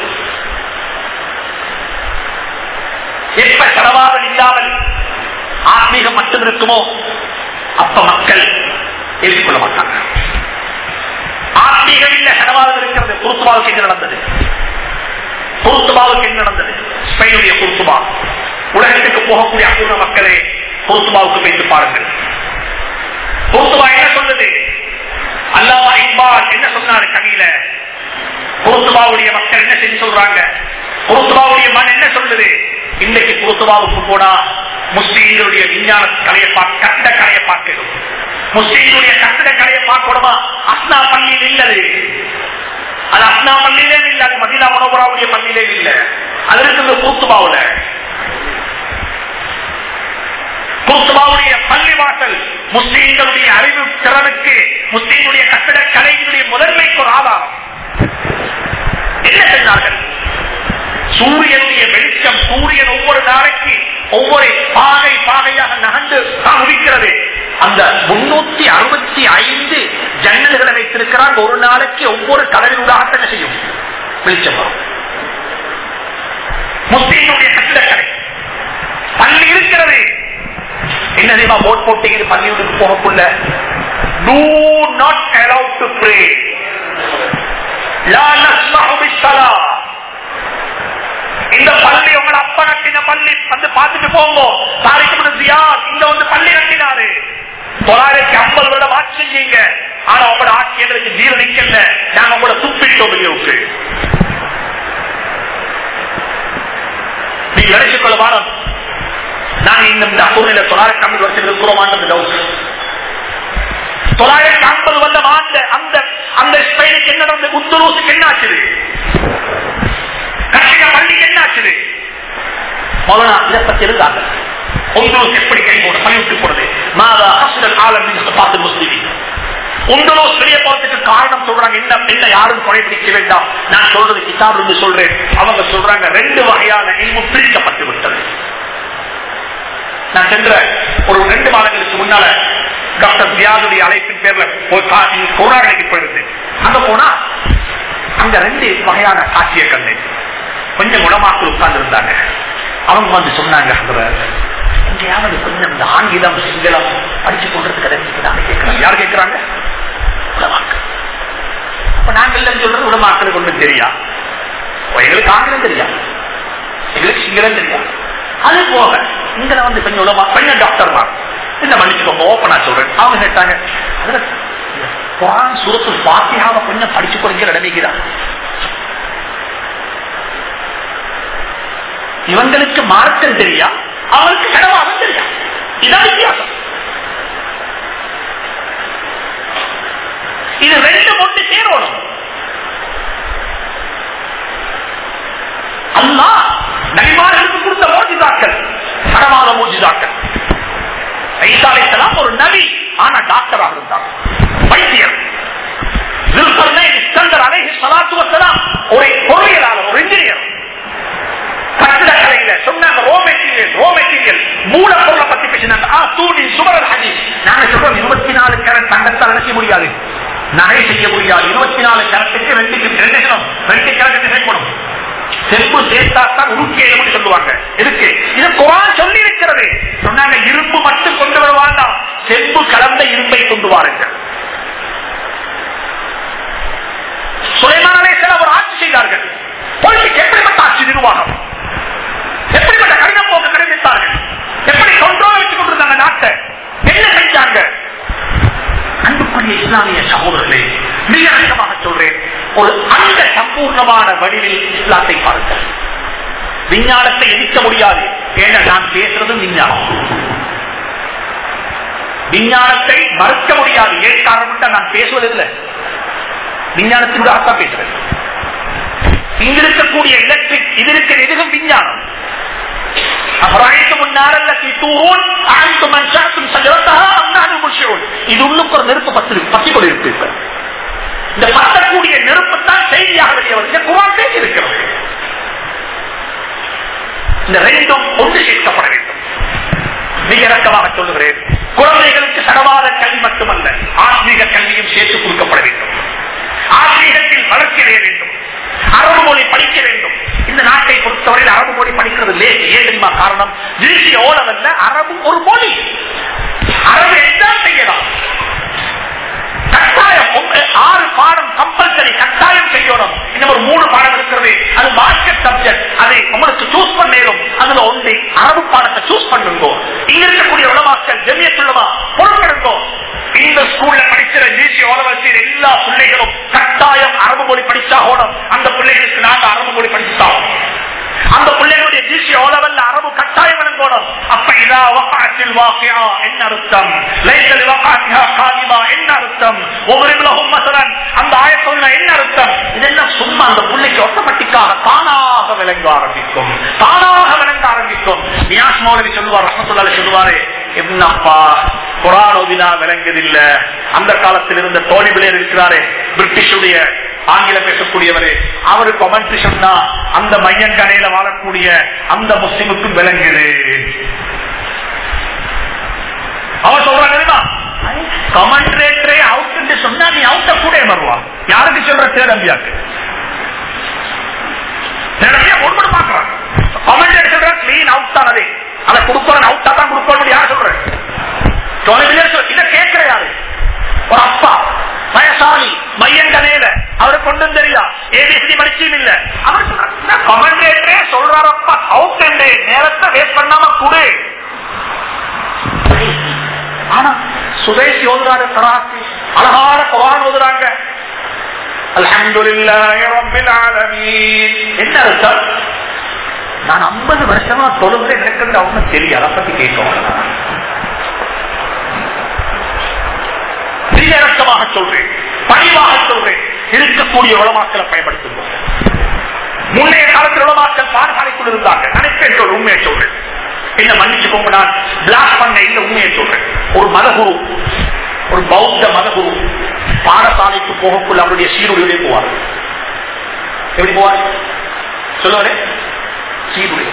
எப்ப சடவாதம் இல்லாமல் ஆத்மீகம் மட்டும் இருக்குமோ அப்ப மக்கள் ஏற்றுக்கொள்ள மாட்டாங்க ஆத்மீகம் இல்ல சடவாதம் இருக்கிறது குருத்துபாவுக்கு என்ன நடந்தது குருத்துபாவுக்கு என்ன நடந்தது ஸ்பெயினுடைய குருத்துபா உலகத்துக்கு போகக்கூடிய அபூர்வ மக்களே குருத்துபாவுக்கு வைத்து பாருங்கள் குருத்துபா என்ன சொல்லுது அல்லாமா இக்பால் என்ன சொன்னாரு கவியில குருத்துபாவுடைய மக்கள் என்ன செஞ்சு சொல்றாங்க குருத்துபாவுடைய மண் என்ன சொல்லுது இன்னைக்கு குருத்துபாவுக்கு போனா முஸ்லீம்களுடைய விஞ்ஞான கலையை பார்க்க கட்டிட கலையை பார்க்கணும் முஸ்லீம்களுடைய கட்டிட கலையை பார்க்கணுமா அஸ்னா பள்ளியில் இல்லது அது அஸ்னா பள்ளியிலே இல்ல அது மதினா மனோபராவுடைய பள்ளியிலே இல்ல அது இருக்குது கூத்துபாவுல கூத்துபாவுடைய பள்ளி வாசல் முஸ்லீம்களுடைய அறிவு திறனுக்கு முஸ்லீம்களுடைய கட்டிட கலைகளுடைய முதன்மைக்கு ஒரு ஆதாரம் என்ன செஞ்சார்கள் சூரியனுடைய வெளிச்சம் சூரியன் ஒவ்வொரு நாளைக்கு ஒவ்வொரு பாகை பாகையாக நகர்ந்து தான் உதிக்கிறது அந்த முன்னூத்தி அறுபத்தி ஐந்து ஜன்னல்களை வைத்திருக்கிறாங்க ஒரு நாளைக்கு ஒவ்வொரு கதவினூடாக என்ன செய்யும் வெளிச்சம் வரும் முஸ்லீமுடைய கட்டிடக்கலை பள்ளி இருக்கிறது என்ன தெரியுமா போட் போட்டிக்கு பள்ளியுடன் போகக்குள்ள do not allowed to pray லா நஸ்மஹு பிஸ்ஸலாத் இந்த பள்ளி உங்களை அப்பா கட்டின பள்ளி வந்து பார்த்துட்டு போங்க தாரிக்கு ஜியாத் இங்க வந்து பள்ளி கட்டினாரு தொள்ளாயிரத்தி ஐம்பது வருடம் ஆட்சி செஞ்சீங்க ஆனா உங்களோட ஆட்சி எங்களுக்கு ஜீரணிக்கல நாங்க உங்களோட துப்பிட்டோம் வெளியூருக்கு நீங்க நினைச்சுக் கொள்ள வாரம் நாங்க இந்த சூழ்நிலை தொள்ளாயிரத்தி ஐம்பது வருஷம் இருக்கிறோமான்னு டவுட் தொள்ளாயிரத்தி ஐம்பது வருடம் ஆண்டு அந்த அந்த ஸ்பெயினுக்கு என்ன நடந்தது குத்துலூசுக்கு என்ன ஆச்சுது கட்டிட பள்ளிக்கு என்ன ஆச்சுது மௌலானா இதை பத்தி இருந்தாங்க உங்களுக்கு எப்படி கை போட பள்ளி விட்டு போடுது மாதா ஹஸ்ரல் ஆலம் பார்த்து முஸ்லிமி உங்களோ பெரிய போறதுக்கு காரணம் சொல்றாங்க என்ன என்ன யாரும் குறைபிடிக்க வேண்டாம் நான் சொல்றது கிதாப் இருந்து சொல்றேன் அவங்க சொல்றாங்க ரெண்டு வகையான இல்மு பிரிக்கப்பட்டு விட்டது நான் சென்ற ஒரு ரெண்டு மாதங்களுக்கு முன்னால டாக்டர் தியாகுடைய அழைப்பின் பேர்ல கொரோனாக்கு போயிருந்தேன் அங்க போனா அங்க ரெண்டு வகையான காட்சியை கண்டேன் கொஞ்சம் குணமாக்கள் உட்கார்ந்து இருந்தாங்க அவங்க வந்து சொன்னாங்க எங்கேயாவது கொஞ்சம் இந்த ஆங்கிலம் சிங்களம் படிச்சு கொண்டது கிடைச்சிக்கிறாங்க கேட்கிறாங்க யார் கேட்கிறாங்க உடமாக்கள் அப்ப நாங்க இல்லைன்னு சொல்றது உடமாக்களுக்கு ஒன்றும் தெரியா எங்களுக்கு ஆங்கிலம் தெரியா எங்களுக்கு சிங்களம் தெரியா அது போக இங்க வந்து கொஞ்சம் உலமா கொஞ்சம் டாக்டர் தான் என்ன மன்னிச்சுக்கோங்க ஓப்பனா சொல்றேன் அவங்க கேட்டாங்க அதுல குரான் சூரத்து பாத்தியாவை கொஞ்சம் படிச்சு கொடுக்கிற இடமைக்குதான் இவங்களுக்கு மார்க்கம் தெரியா அவங்களுக்கு கடவாகம் தெரியா இதான் வித்தியாசம் இது ரெண்டு ஒன்று சேரணும் அல்லா நபிமார்களுக்கு கொடுத்த மோஜிதாக்கள் கடவாத மோஜிதாக்கள் ஐசாலைத்தலாம் ஒரு நபி ஆனா டாக்டராக இருந்தார் வைத்தியர் இஸ்கந்தர் அலைஹி சலாத்து வசலாம் ஒரு பொறியியலாளர் ஒரு இன்ஜினியர் கட்டிடக்கலையில சொன்னாங்க ரோ மெட்டீரியல் ரோ மெட்டீரியல் மூலப்பொருளை பத்தி பேசினாங்க ஆ தூணி சுமரல் ஹதீஸ் நாங்க சொல்றோம் இருபத்தி நாலு கேரட் தங்கத்தால் நினைக்க முடியாது நகை செய்ய முடியாது இருபத்தி நாலு கேரட்டுக்கு ரெண்டு ரெண்டு கிலோ ரெண்டு கேரட் செய்யப்படும் செம்பு சேர்த்தாத்தான் உருக்கிய சொல்லுவாங்க இருக்கு இது குரான் சொல்லி இருக்கிறது சொன்னாங்க இரும்பு மட்டும் கொண்டு வர வேண்டாம் செம்பு கலந்த இரும்பை கொண்டு வாருங்கள் சுலைமான் அலைஹிஸ்ஸலாம் ஒரு ஆட்சி செய்தார்கள் பொலிட்டிக் எப்படிப்பட்ட ஆட்சி நிர்வாகம் எப்படிப்பட்ட கடினம் போக்கு கடைபிடித்தார்கள் எப்படி கண்ட்ரோல் வச்சு கொண்டிருந்தாங்க நாட்டை என்ன செஞ்சாங்க அன்புக்குரிய இஸ்லாமிய சகோதரர்களே மிக அதிகமாக சொல்றேன் ஒரு அந்த சம்பூர்ணமான வடிவில் இஸ்லாத்தை பாருங்கள் விஞ்ஞானத்தை எதிர்க்க முடியாது ஏன்னா நான் பேசுறது விஞ்ஞானம் விஞ்ஞானத்தை மறுக்க முடியாது ஏன் காரணம் நான் பேசுவதில்லை விஞ்ஞானத்தினூடாகத்தான் பேசுறேன் இங்க இருக்கக்கூடிய எலக்ட்ரிக் இது இருக்கிற இதுவும் விஞ்ஞானம் இது உள்ளுக்கு ஒரு நெருப்பு பத்து பத்தி கொண்டிருப்பீர்கள் இந்த பத்தக்கூடிய நெருப்பு தான் செய்தியாக வெளியே வந்து குரான் பேசி இருக்கிறது இந்த ரெண்டும் ஒன்று சேர்க்கப்பட வேண்டும் மிக இறக்கமாக சொல்லுகிறேன் குழந்தைகளுக்கு சடவாத கல்வி மட்டுமல்ல ஆத்மீக கல்வியும் சேர்த்து கொடுக்கப்பட வேண்டும் ஆத்மீகத்தில் வளர்ச்சியடைய வேண்டும் அரபு மொழி படிக்க வேண்டும் இந்த நாட்டை பொறுத்தவரையில் அரபு மொழி படிக்கிறது லேட் ஏன் தெரியுமா காரணம் திருஷ்டி ஓலவல்ல அரபு ஒரு மொழி அரபு எக்ஸாம் செய்யலாம் கட்டாயம் ஆறு பாடம் கம்பல்சரி கட்டாயம் செய்யணும் இன்னும் ஒரு மூணு பாடம் இருக்கிறது அது மார்க்கெட் சப்ஜெக்ட் அதை உங்களுக்கு சூஸ் பண்ணேரும் அதுல ஒன்று அரபு பாடத்தை சூஸ் பண்ணுங்க இங்க இருக்கக்கூடிய உலமாக்கள் ஜெமியத்துள்ளமா பொறுப்பெடுங்கோ இந்த ஸ்கூல்ல படிக்கிற ஜிசி ஓலவசியில் எல்லா பிள்ளைகளும் கட்டாயம் அரபு மொழி படிச்சாகணும் அந்த பிள்ளைகளுக்கு நாங்க அரபு மொழி படிச்சுட்டாகும் அந்த பிள்ளைகளுடைய ஜிசி ஓலவல்ல அரபு கட்டாயம் விளங்கணும் அப்ப இதா வகாத்தில் வாக்கியா என்ன அர்த்தம் லைசல் வகாத்தியா காதிமா என்ன அர்த்தம் ஒவ்வொரு விலகும் மசலன் அந்த ஆயத்தொல்ல என்ன அர்த்தம் இதெல்லாம் சும்மா அந்த பிள்ளைக்கு ஆட்டோமேட்டிக்காக தானாக விளங்க ஆரம்பிக்கும் தானாக விளங்க ஆரம்பிக்கும் நியாஸ் மௌலவி சொல்லுவார் ரஹமத்துல்லால சொல்லுவாரு என்னப்பா குரான் ஓதினா விளங்குதில்ல அந்த காலத்தில் இருந்த தோழி பிள்ளையர் இருக்கிறாரு பிரிட்டிஷுடைய ஆங்கிலம் பேசக்கூடியவர் அவரு கொமெண்ட்ரி சொன்னா அந்த மையங்கரையில வாழக்கூடிய அந்த முஸ்லிமுக்கும் விளங்குது அவர் சொல்றாங்க தெரியுமா கமெண்ட்ரேட்டரே அவுட் சொன்னா நீ அவுட்ட கூட வருவா யாருக்கு சொல்ற தேடம்பியாக்கு தேடம்பியா ஒன்று பாக்குறான் கமெண்ட்ரேட் சொல்ற கிளீன் அவுட் தான் அதே அதை கொடுக்கணும் அவுட்டா தான் கொடுக்கணும் யார் சொல்றேன் இதை கேட்கிற யாரு ஒரு அப்பா வயசாளி மையங்கனையில அவரு கொண்டு தெரியா ஏபிசிடி படிச்சும் இல்ல அவர் கமெண்டேட்டரே சொல்றாரப்பா அவுட் நேரத்தை வேஸ்ட் பண்ணாம குடு ஆனா சுதேசி ஓதுறாரு தராசி அழகான குரான் ஓதுறாங்க அல்ஹம்துலில்லாஹி ரப்பில் ஆலமீன் என்ன அர்த்தம் நான் 50 வருஷமா தொழுகிறேன் எனக்கு அவங்க தெரியும் அதை பத்தி கேட்கும் இறக்கமாக சொல்றேன் பணிவாக சொல்றேன் இருக்கக்கூடிய உளமாக்களை பயன்படுத்துவோம் முன்னைய காலத்தில் உளமாக்கல் பாடசாலைக்குள் இருந்தாங்க நினைப்பேன் சொல்ற உண்மையை சொல்றேன் என்ன மன்னிச்சுக்கோங்க நான் பிளாக் பண்ண இந்த உண்மையை சொல்றேன் ஒரு மதகுரு ஒரு பௌத்த மதகுரு பாடசாலைக்கு போகக்குள்ள அவருடைய சீருடைய போவார் எப்படி போவார் சொல்லுவாரு சீருடைய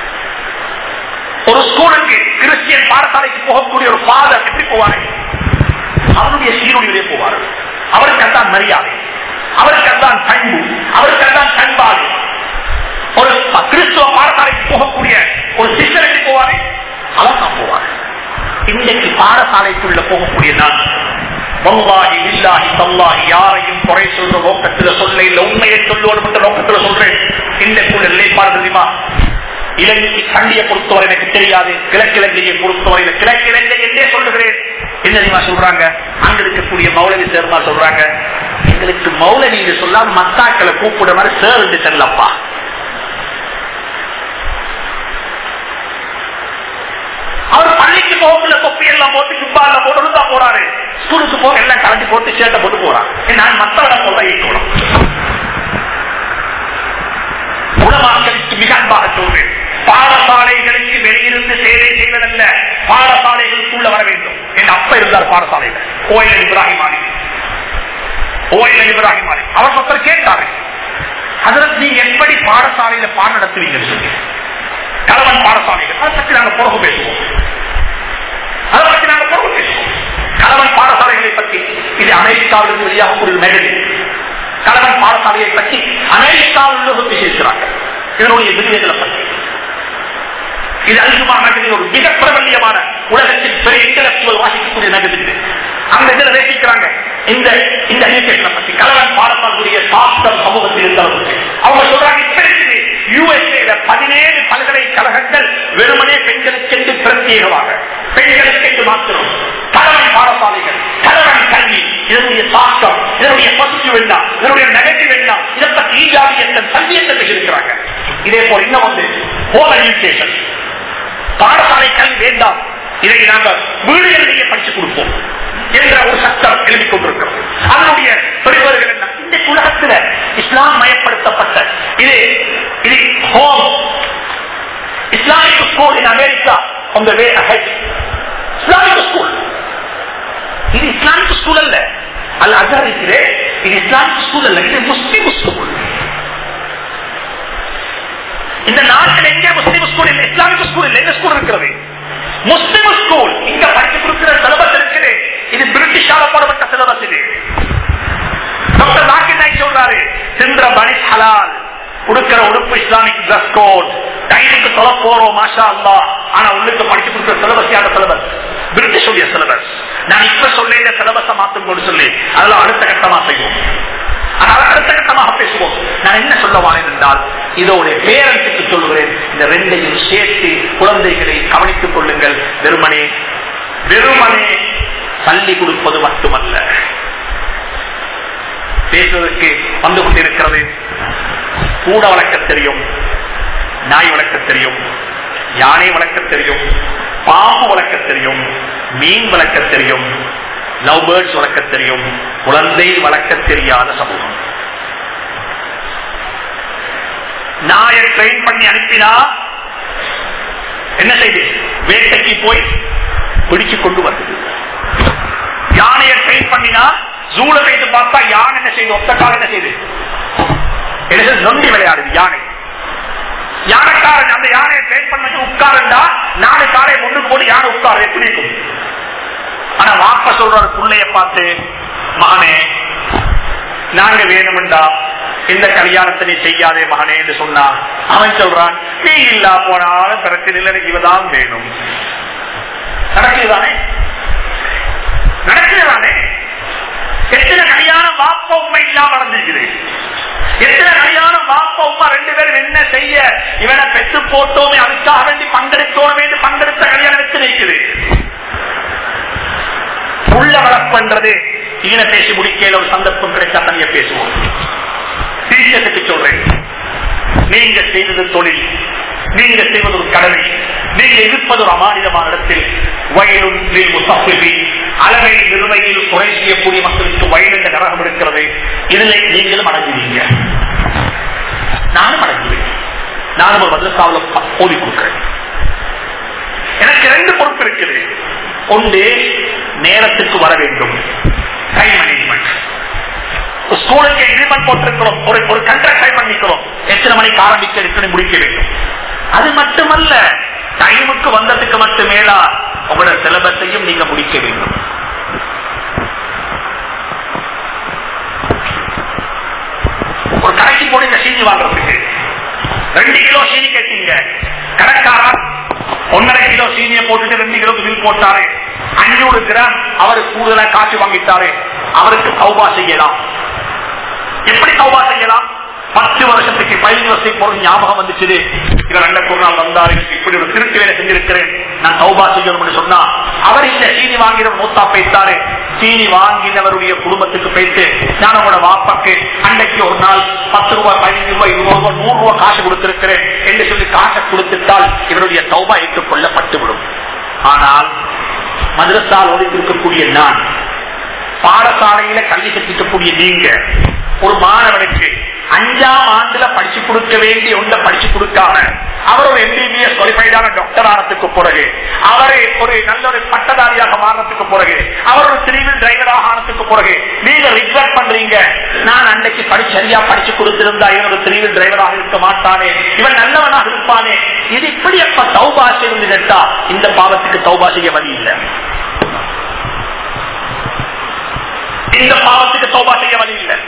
ஒரு ஸ்கூலுக்கு கிறிஸ்டியன் பாடசாலைக்கு போகக்கூடிய ஒரு ஃபாதர் எப்படி போவாரு அவருடைய சீருடைய போவார் அவருக்கு அதான் மரியாதை அவருக்கு அதான் பண்பு அவருக்கு அதான் பண்பாடு ஒரு கிறிஸ்துவ பாடசாலைக்கு போகக்கூடிய ஒரு சிஸ்டருக்கு போவாரு அவர் தான் போவார் இன்றைக்கு பாடசாலைக்குள்ள போகக்கூடிய நான் வல்லாஹி இல்லாஹி தல்லாஹி யாரையும் குறை சொல்ற நோக்கத்துல சொல்ல இல்ல உண்மையை சொல்லுவோம் என்ற நோக்கத்துல சொல்றேன் இன்றைக்குள்ள நிலைப்பாடு தெரியுமா இலங்கை கண்டியை பொறுத்தவரை எனக்கு தெரியாது கிழக்கிழங்கையை பொறுத்தவரை கிழக்கிழங்கை என்றே சொல்லுகிறேன் என்ன தெரியுமா சொல்றாங்க அங்க இருக்கக்கூடிய மௌலவி சேர்மா சொல்றாங்க எங்களுக்கு மௌலவி என்று சொல்லாம மத்தாக்களை கூப்பிட மாதிரி சேர் என்று செல்லப்பா அவர் பள்ளிக்கு போகல தொப்பி எல்லாம் போட்டு சுப்பா எல்லாம் போட்டு தான் போறாரு ஸ்கூலுக்கு போக எல்லாம் கலந்து போட்டு சேட்டை போட்டு போறாங்க நான் மத்தவரை போல ஈக்கணும் உணவாக்களுக்கு மிக அன்பாக சொல்றேன் பாடசாலைகளுக்கு வெளியிருந்து சேவை செய்வதல்ல பாடசாலைகளுக்குள்ள வர வேண்டும் என் அப்ப இருந்தார் பாடசாலையில கோயில் இப்ராஹிம் அலி கோயில் இப்ராஹிம் அலி அவர் ஒருத்தர் கேட்டாரு அதற்கு நீங்க எப்படி பாடசாலையில பாடம் நடத்துவீங்கன்னு சொல்லி கலவன் பாடசாலைகள் அதை பற்றி நாங்க பிறகு பேசுவோம் அதை பற்றி நாங்க பிறகு பேசுவோம் கலவன் பாடசாலைகளை பற்றி இது அமெரிக்காவிலிருந்து வெளியாகக்கூடிய மேகசின் கலவன் பாடசாலையை பற்றி அமெரிக்காவில் உள்ள பேசியிருக்கிறாங்க இதனுடைய விருதுகளை பற்றி இது அதிகமான மேகசின் ஒரு மிக பிரபல்யமான உலகத்தில் பெரிய இன்டலக்சுவல் வாசிக்கக்கூடிய மேகசின் அந்த இதில் பேசிக்கிறாங்க இந்த இந்த எஜுகேஷனை பற்றி கலவன் பாடசாலையுடைய சாஸ்திரம் சமூகத்தில் இருந்தவர்கள் அவங்க சொல்றாங்க இப்ப இருக்குது யூஎஸ்ஏல பதினேழு பல்கலைக்கழகங்கள் வெறுமனே பெண்களுக்கென்று பிரத்யேகமாக பெண்களுக்கென்று மாத்திரம் கலவன் பாடசாலைகள் கலவன் கல்வி இதனுடைய தாக்கம் இதனுடைய பாசிட்டிவ் என்ன இதனுடைய நெகட்டிவ் என்ன இதை பற்றி ஈஜாபியத்தை சல்வியத்தை பேசியிருக்கிறாங்க இதே போல இன்னும் வந்து ஹோம் எஜுகேஷன் பாடசாலை கல்வி வேண்டாம் இதை நாங்கள் வீடுகளிலேயே படிச்சு கொடுப்போம் என்ற ஒரு சட்டம் எழுதிக் கொண்டிருக்கிறோம் அதனுடைய பெறுவர்கள் என்ன இந்த உலகத்தில் இஸ்லாம் மயப்படுத்தப்பட்ட இது இது home Islamic school in America on the way ahead Islamic school இது இஸ்லாமிக் ஸ்கூல் அல்ல அல்ல அசார் இருக்கிறே இது இஸ்லாமிக் ஸ்கூல் அல்ல இது முஸ்லிம் ஸ்கூல் இந்த நாட்டில் எங்கே முஸ்லிம் ஸ்கூல் இல்லை இஸ்லாமிக் ஸ்கூல் இல்லை என்ன ஸ்கூல் இருக்கிறது முஸ்லிம் ஸ்கூல் இங்க படித்து கொடுக்கிற சிலபஸ் இருக்குது இது பிரிட்டிஷால போடப்பட்ட சிலபஸ் இது டாக்டர் நாக்கின் நாய்க் சொல்றாரு சென்ற பனிஸ் ஹலால் கொடுக்கிற உடுப்பு இஸ்லாமிக் டிரஸ் கோட் டைமுக்கு சொல்ல போறோம் மாஷா அல்லா ஆனா உள்ளுக்கு படிச்சு கொடுக்கிற சிலபஸ் யார சிலபஸ் பிரிட்டிஷுடைய சிலபஸ் நான் இப்ப சொல்ல இந்த சிலபஸை மாத்தும் கொண்டு சொல்லி அதெல்லாம் அடுத்த கட்டமா செய்வோம் அதனால அடுத்த கட்டமாக பேசுவோம் நான் என்ன சொல்ல வாரேன் என்றால் இதோட பேரண்ட்ஸுக்கு சொல்லுகிறேன் இந்த ரெண்டையும் சேர்த்து குழந்தைகளை கவனித்துக் கொள்ளுங்கள் வெறுமனே வெறுமனே தள்ளி கொடுப்பது மட்டுமல்ல பேசுவதற்கு வந்து கொண்டிருக்கிறது கூட வளர்க்க தெரியும் நாய் வளர்க்க தெரியும் யானை வளர்க்க தெரியும் பாம்பு வளர்க்க தெரியும் மீன் வளர்க்க தெரியும் லவ் பேர்ட்ஸ் வளர்க்க தெரியும் குழந்தை வளர்க்க தெரியாத சமூகம் நாயை ட்ரெயின் பண்ணி அனுப்பினா என்ன செய்து வேட்டைக்கு போய் பிடிச்சு கொண்டு வருது யானையை ட்ரெயின் பண்ணினா ஜூல வைத்து பார்த்தா யானை என்ன செய்யுது ஒத்த கால என்ன செய்யுது என்ன செய்யுது? நொண்டி விளையாடுது யானை யானைக்காரன் அந்த யானையை ட்ரெயின் பண்ணி உட்காருண்டா நாலு காலை முன்னுக்கு போட்டு யானை உட்காரு எப்படி இருக்கும் ஆனா வாப்ப சொல்றாரு பிள்ளைய பார்த்து மகனே நாங்க வேணுமெண்டா இந்த கல்யாணத்தை நீ செய்யாதே மகனே என்று சொன்னா அவன் சொல்றான் நீ இல்லா போனாலும் பிரச்சனை இல்லை எனக்கு இவதான் வேணும் நடக்குதுதானே நடக்குதுதானே எத்தனை கல்யாணம் வாப்ப உண்மை இல்லாம நடந்திருக்குது எத்தனை கல்யாணம் வாப்ப உமா ரெண்டு பேரும் என்ன செய்ய இவனை பெற்று போட்டோமே அதுக்காக வேண்டி பங்கெடுத்தோமே பங்கெடுத்த கல்யாணம் வச்சு நிற்குது உள்ள வளர்ப்புன்றது ஈன பேசி முடிக்கையில ஒரு சந்தர்ப்பம் கிடைச்சா தனியா பேசுவோம் டீச்சருக்கு சொல்றேன் நீங்க செய்தது தொழில் நீங்க செய்வது ஒரு கடமை நீங்க இருப்பது ஒரு அமானிதமான இடத்தில் வயலும் முசாஃபிபி அளவை நிறுவையில் குறை செய்யக்கூடிய மக்களுக்கு வயல் என்ற நரகம் இருக்கிறது இதில் நீங்களும் அடங்குவீங்க நானும் அடங்குவேன் நானும் ஒரு மதரசாவில் ஓதி கொடுக்கிறேன் எனக்கு ரெண்டு பொறுப்பு இருக்குது ஒன்று நேரத்துக்கு வர வேண்டும் டைம் மேனேஜ்மெண்ட் ஸ்கூலுக்கு எக்ரிமெண்ட் போட்டிருக்கிறோம் ஒரு ஒரு கண்ட்ராக்ட் டைம் பண்ணிக்கிறோம் எத்தனை மணிக்கு ஆரம்பிக்க எத்தனை முடிக்க வேண்டும் அது மட்டுமல்ல டைமுக்கு வந்ததுக்கு மட்டும் மேலா உங்களோட சிலபஸையும் நீங்க முடிக்க வேண்டும் ஒரு கடைக்கு போனீங்க சீனி வாங்குறதுக்கு ரெண்டு கிலோ சீனி கேட்டீங்க கடைக்காரா ஒன்னரை கிலோ சீனியை போட்டுட்டு ரெண்டு கிலோ பில் போட்டாரு அஞ்சூறு கிராம் அவரு கூடுதலா காசு வாங்கிட்டாரு அவருக்கு சௌபா செய்யலாம் எப்படி சௌபா செய்யலாம் பத்து வருஷத்துக்கு பதினஞ்சு வருஷத்துக்கு போறது ஞாபகம் வந்துச்சு இவர் அண்ணன் ஒரு நாள் வந்தாரு இப்படி ஒரு திருட்டு வேலை செஞ்சிருக்கிறேன் நான் தௌபா செய்யணும்னு சொன்னா அவர் இந்த சீனி வாங்கினவர் மூத்தா பேத்தாரு சீனி வாங்கினவருடைய குடும்பத்துக்கு போயிட்டு நான் உங்களோட வாப்பாக்கு அன்னைக்கு ஒரு நாள் பத்து ரூபாய் பதினஞ்சு ரூபாய் இருபது ரூபாய் நூறு ரூபாய் காசு கொடுத்திருக்கிறேன் என்று சொல்லி காசை கொடுத்துட்டால் இவருடைய தௌபா ஏற்றுக்கொள்ளப்பட்டு விடும் ஆனால் மதுரத்தால் ஒழித்திருக்கக்கூடிய நான் பாடசாலையில கல்வி கற்பிக்கக்கூடிய நீங்க ஒரு மாணவனுக்கு அஞ்சாம் ஆண்டுல படிச்சு கொடுக்க வேண்டிய ஒன்றை படிச்சு கொடுக்காம அவர் ஒரு எம்பிபிஎஸ் குவாலிஃபைடான டாக்டர் ஆனதுக்கு பிறகு அவரை ஒரு நல்ல ஒரு பட்டதாரியாக மாறினதுக்கு பிறகு அவர் ஒரு சிவில் டிரைவராக ஆனதுக்கு பிறகு நீங்க ரிக்ரெட் பண்றீங்க நான் அன்னைக்கு படி சரியா படிச்சு கொடுத்திருந்தா இவன் ஒரு சிவில் டிரைவராக இருக்க மாட்டானே இவன் நல்லவனாக இருப்பானே இது இப்படி எப்ப தௌபா செய்து கேட்டா இந்த பாவத்துக்கு தௌபா செய்ய வழி இல்லை இந்த பாவத்துக்கு தௌபா செய்ய வழி இல்லை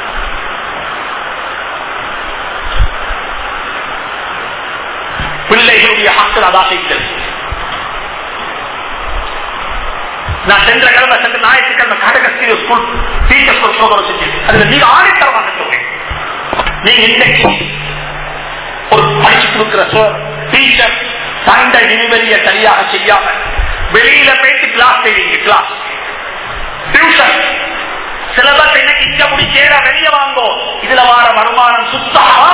பிள்ளைகளுடைய ஹாக்கள் அதா செய்தல் நான் சென்ற கிழமை சென்ற ஞாயிற்றுக்கிழமை கடகஸ்திரி ஸ்கூல் டீச்சர்ஸ் ஒரு ப்ரோக்ராம் செஞ்சேன் அதுல நீங்க ஆணைத்தரமாக சொல்றேன் நீங்க இன்னைக்கு ஒரு படிச்சு கொடுக்கிற டீச்சர் சண்டை டெலிவரிய சரியாக செய்யாம வெளியில போயிட்டு கிளாஸ் செய்வீங்க கிளாஸ் டியூஷன் சிலபஸ் இன்னைக்கு இங்க முடிச்சேட வெளியே வாங்கோ இதுல வார வருமானம் சுத்தமா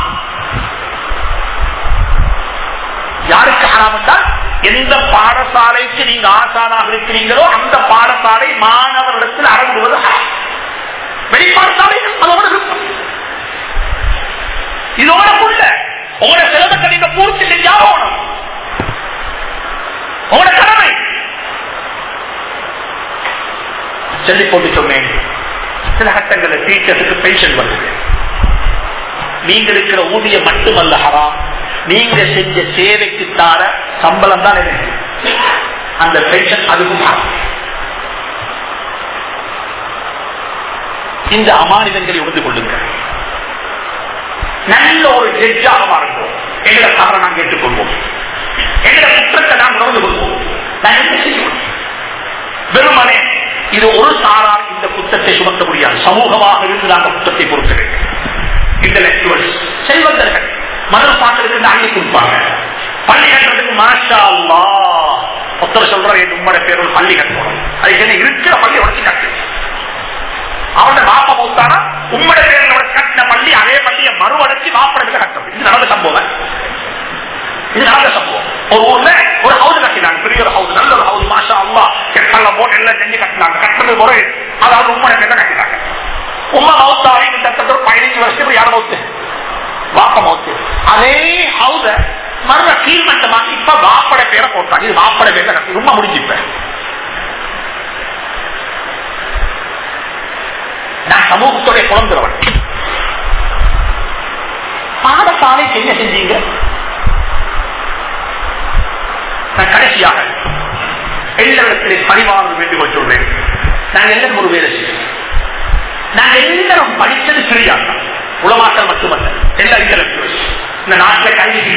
யாருக்கு ஹராம் என்றால் எந்த பாடசாலைக்கு நீங்க ஆசானாக இருக்கிறீங்களோ அந்த பாடசாலை மாணவர்களிடத்தில் அடங்குவது வெளிப்பாடசாலை அதோட இருக்கும் இதோட புள்ள உங்களோட சிலபத்தை நீங்க பூர்த்தி செஞ்சாகணும் உங்களோட கடமை சொல்லி போட்டு சொன்னேன் சில கட்டங்களில் டீச்சர்ஸுக்கு பென்ஷன் வருது நீங்க இருக்கிற ஊதியம் மட்டுமல்ல ஹராம் நீங்க செஞ்ச சேவைக்கு தார சம்பளம் தான் எனக்கு அந்த பென்ஷன் அதுவும் இந்த அமானிதங்களை உணர்ந்து கொள்ளுங்க நல்ல ஒரு ஜட்ஜாக மாறுவோம் எங்களை தவற நாம் கேட்டுக்கொள்வோம் எங்களை குற்றத்தை நாம் உணர்ந்து கொள்வோம் நான் என்ன செய்வோம் வெறுமனே இது ஒரு சாரால் இந்த குற்றத்தை சுமத்த முடியாது சமூகமாக இருந்து நாங்கள் குற்றத்தை பொறுக்க வேண்டும் இன்டலெக்சுவல்ஸ் செல்வந்தர்கள் மதரசாக்களுக்கு நாங்க கொடுப்பாங்க பள்ளி கட்டுறதுக்கு மாஷா அல்லா ஒருத்தர் சொல்ற என் உம்மட பேர் ஒரு பள்ளி கட்டணும் அதுக்கு என்ன இருக்கிற பள்ளி உடச்சு கட்டு அவனோட வாப்ப போத்தானா உம்மட பேர்ல கட்டின பள்ளி அதே பள்ளியை மறுவடைச்சு வாப்படத்துல கட்டணும் இது நடந்த சம்பவம் இது நடந்த சம்பவம் ஒரு ஊர்ல ஒரு ஹவுஸ் கட்டினாங்க பெரிய ஒரு ஹவுஸ் நல்ல ஒரு ஹவுஸ் மாஷா அல்லா கெட்டெல்லாம் போட்டு எல்லாம் செஞ்சு கட்டினாங்க கட்டுறது ஒரு அதாவது உம்மட பேர்ல கட்டினாங்க உமா மௌத்தாவி கிட்டத்தட்ட ஒரு பதினஞ்சு வருஷத்துக்கு யார மௌத்து வாப்ப மௌத்து அதே ஹவுஸ மறுப கீழ்மட்டமாக்கி இப்ப வாப்பட பேரை போட்டாங்க இது வாப்பட பேர்ல கட்டி ரொம்ப முடிஞ்சுப்ப நான் சமூகத்துடைய குழந்தைவன் பாடசாலைக்கு என்ன செஞ்சீங்க நான் கடைசியாக எல்லாரிடத்திலே பரிமாறு வேண்டுகோள் சொல்றேன் நாங்கள் எல்லாரும் ஒரு வேலை செய்யணும் நாங்க எல்லாரும் படிச்சது ஃப்ரீயாக உலமாக்கல் மட்டுமல்ல எல்லா இன்டலெக்சுவல்ஸ் இந்த நாட்டில் கல்வி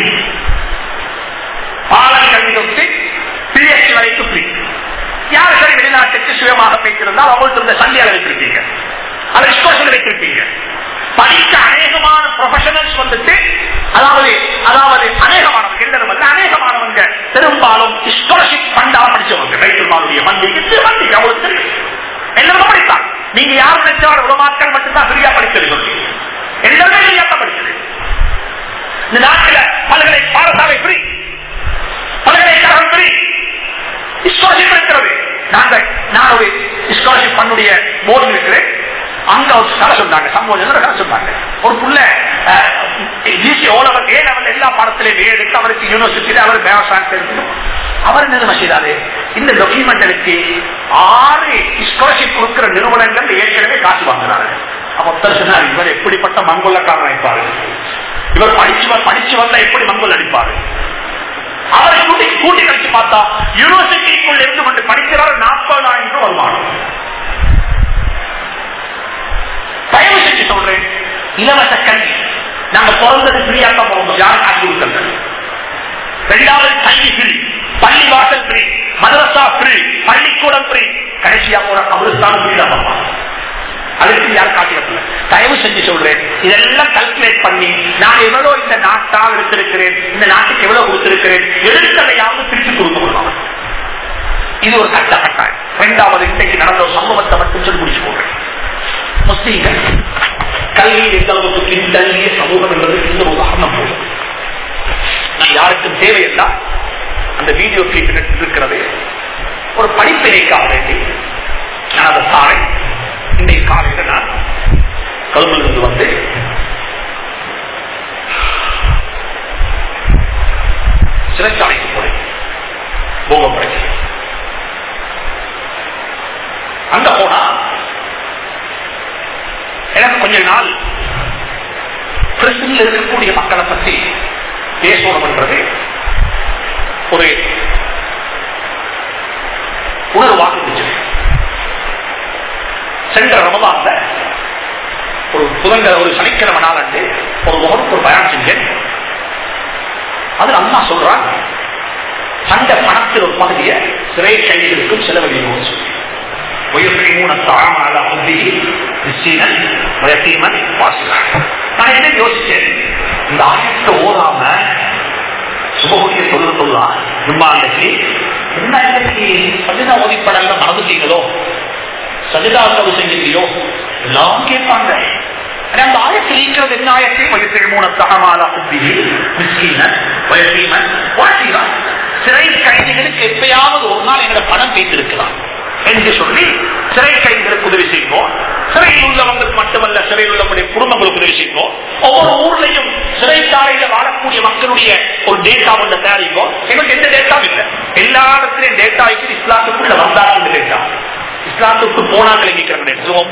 பாலம் கல்வி தொட்டு பிஎஸ்சி வரைக்கும் ஃப்ரீ யார் சரி வெளிநாட்டுக்கு சுயமாக பேசியிருந்தால் அவங்களுக்கு இருந்த சந்தியால வைத்திருப்பீங்க அதை எக்ஸ்போஷன் வைத்திருப்பீங்க படிக்க அநேகமான ப்ரொஃபஷனல்ஸ் வந்துட்டு அதாவது அதாவது அநேகமானவங்க எல்லாரும் வந்து அநேகமானவங்க பெரும்பாலும் ஸ்காலர்ஷிப் ஃபண்டாக படிச்சவங்க ரைத்துமாருடைய மந்திக்கு மந்திக்கு அவங்களுக்கு தெரியும் எல்லாரும் படித்தாங்க நீங்க யார் நினைச்சாலும் உலமாக்கள் மட்டும்தான் ஃப்ரீயா படிச்சது சொல்லி எல்லாருமே ஃப்ரீயா தான் படிச்சது இந்த நாட்டில் பல்கலை பாடசாலை ஃப்ரீ பல்கலைக்கழகம் ஃப்ரீ ஸ்காலர்ஷிப் இருக்கிறது நாங்க நான் ஒரு ஸ்காலர்ஷிப் பண்ணுடைய போர்டு இருக்கிறேன் அங்க ஒரு கதை சொன்னாங்க சம்பவம் கதை சொன்னாங்க ஒரு புள்ள GC O level A level எல்லா பாடத்திலையும் ஏ எடுத்து அவருக்கு யூனிவர்சிட்டியில அவர் பேவசாயத்தை எடுக்கணும் அவர் என்ன செய்தாரு இந்த டாக்குமெண்ட்களுக்கு ஆறு ஸ்காலர்ஷிப் கொடுக்கிற நிறுவனங்கள் ஏற்கனவே காசு வாங்குறாரு அப்ப ஒருத்தர் சொன்னார் இவர் எப்படிப்பட்ட மங்கொல்லக்காரன் அடிப்பாரு இவர் படிச்சு படிச்சு வந்தா எப்படி மங்கொல் அடிப்பாரு அவரை கூட்டி கூட்டி கழிச்சு பார்த்தா யூனிவர்சிட்டிக்குள் இருந்து கொண்டு படிக்கிறார் நாற்பதாயிரம் ரூபாய் வருமானம் தயவு செஞ்சு சொல்றேன் இலவச கல்வி நாங்க பிறந்தது ஃப்ரீயா தான் போறோம் யாரும் காசு கொடுக்கல ரெண்டாவது கல்வி ஃப்ரீ பள்ளி வாசல் ஃப்ரீ மதரசா ஃப்ரீ பள்ளிக்கூடம் ஃப்ரீ கடைசியா போற கபிரஸ்தான் ஃப்ரீ தான் அதுக்கு யாரும் காட்டிடல தயவு செஞ்சு சொல்றேன் இதெல்லாம் கல்குலேட் பண்ணி நான் எவ்வளவு இந்த நாட்டால் எடுத்திருக்கிறேன் இந்த நாட்டுக்கு எவ்வளவு கொடுத்திருக்கிறேன் எடுத்ததையாவது திருப்பி கொடுக்கணும் இது ஒரு சட்ட கட்டாயம் இரண்டாவது இன்றைக்கு நடந்த ஒரு சம்பவத்தை மட்டும் சொல்லி முடிச்சு போடுறேன் முஸ்லீம்கள் கல்வியில் எந்த அளவுக்கு பின்தள்ளிய சமூகம் என்பது இந்த ஒரு உதாரணம் போதும் நான் யாருக்கும் தேவையில்லா அந்த வீடியோ கிளிப் இருக்கிறது ஒரு படிப்பினைக்காக வேண்டி நான் அதை தாரேன் இன்றைக்கு காலையில் நான் கல்விலிருந்து வந்து சிறைச்சாலைக்கு போறேன் போகப்படைக்கு அங்க போனா எனக்கு கொஞ்ச நாள் பிரசில் இருக்கக்கூடிய மக்களை பற்றி பேசணும் என்றது ஒரு உணர்வாக இருந்துச்சு சென்ற ரமதான்ல ஒரு புதங்க ஒரு சனிக்கிழமை நாள் அன்று ஒரு முகனுக்கு ஒரு பயன் செஞ்சேன் அதுல அம்மா சொல்றான் சண்ட பணத்தில் ஒரு பகுதியை சிறை கைதிகளுக்கும் செலவழியும் சொல்லி ويطعمون الطعام على حبه مسكينا ويتيما واسعا நான் என்ன யோசிச்சேன் இந்த ஆயத்தை ஓதாம சுபகுரிய சொல்ல சொல்லலாம் ஜும்மா அன்னைக்கு என்ன இன்னைக்கு சஜிதா ஓதிப்படல மறந்துட்டீங்களோ சஜிதா சவு செஞ்சீங்களோ எல்லாம் கேட்பாங்க அந்த ஆயத்தில் இருக்கிறது என்ன ஆயத்தை வயசில் தகமாலா புத்தி மிஸ்கீனன் வயசீமன் வாசிதான் சிறை கைதிகளுக்கு எப்பயாவது ஒரு நாள் எங்களோட பணம் வைத்திருக்கலாம் என்று சொல்லி சிறை கைதிகளுக்கு உதவி செய்வோம் சிறையில் உள்ளவங்களுக்கு மட்டுமல்ல சிறையில் உள்ளவங்களுடைய குடும்பங்களுக்கு உதவி செய்வோம் ஒவ்வொரு ஊர்லயும் சிறைச்சாலையில வாழக்கூடிய மக்களுடைய ஒரு டேட்டா ஒன்று தயாரிப்போம் எங்களுக்கு எந்த டேட்டாவும் இல்லை எல்லா இடத்துலயும் டேட்டா இருக்குது இஸ்லாத்துக்குள்ள வந்தார்கள் டேட்டா இஸ்லாத்துக்கு போனாக்கள் எங்கிக்கிறாங்க சொல்லுவோம்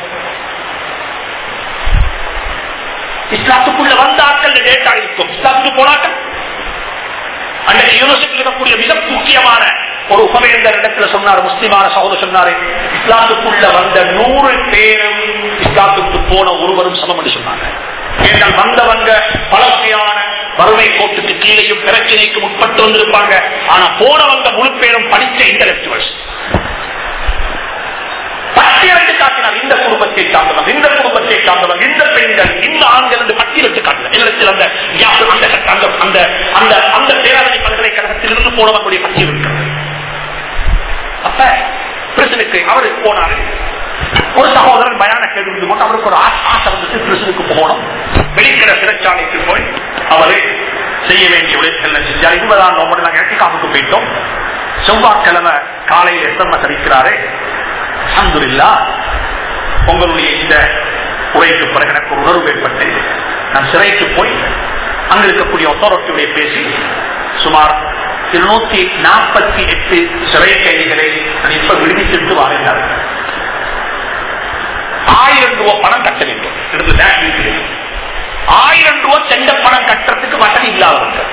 இஸ்லாத்துக்குள்ள வந்தாக்கள் டேட்டா இருக்கும் இஸ்லாத்துக்கு போனாக்கள் அன்றைக்கு யூனிவர்சிட்டியில் இருக்கக்கூடிய மிக முக்கியமான ஒரு உபவேந்தர் இடத்துல சொன்னார் முஸ்லிமான சகோதரர் சொன்னாரு இஸ்லாத்துக்குள்ள வந்த நூறு பேரும் இஸ்லாத்துக்கு போன ஒருவரும் சமம் என்று சொன்னாங்க ஏனால் வந்தவங்க பழமையான வறுமை கோட்டுக்கு கீழேயும் பிரச்சனைக்கு உட்பட்டு வந்திருப்பாங்க ஆனா போனவங்க முழு பேரும் படித்த இன்டலெக்சுவல்ஸ் பட்டியலிட்டு காட்டினார் இந்த குடும்பத்தை சார்ந்தவன் இந்த குடும்பத்தை சார்ந்தவன் இந்த பெண்கள் இந்த ஆண்கள் என்று பட்டியலிட்டு காட்டினார் இல்லத்தில் அந்த அந்த அந்த அந்த அந்த பேராதனை பல்கலைக்கழகத்தில் இருந்து போனவர்களுடைய பட்டியல் இருக்கிறது அப்ப பிரசனுக்கு அவரு போனாரு ஒரு சகோதரன் பயான கேள்வி கொண்டு அவருக்கு ஒரு ஆசை வந்துட்டு பிரசனுக்கு போகணும் வெளிக்கிற சிறைச்சாலைக்கு போய் அவரு செய்ய வேண்டிய உழைப்புகள் செஞ்சார் இருபதாம் நோம்பு நாங்கள் இறக்கிக்காவுக்கு போயிட்டோம் செவ்வாய்க்கிழமை காலையில் எஸ்எம்எஸ் அடிக்கிறாரு அல்ஹம்துலில்லா உங்களுடைய இந்த உரைக்கு பிறகு எனக்கு ஒரு உணர்வு ஏற்பட்டு நான் சிறைக்கு போய் அங்க இருக்கக்கூடிய அத்தாரிட்டியுடைய பேசி சுமார் இருநூத்தி நாற்பத்தி எட்டு சிறை கைதிகளை நான் இப்ப விடுவித்துட்டு வாழ்ந்தார் ஆயிரம் ரூபாய் பணம் கட்ட வேண்டும் எடுத்து பேங்க் இருக்குது ஆயிரம் ரூபாய் செண்ட பணம் கட்டுறதுக்கு வசதி இல்லாதவங்க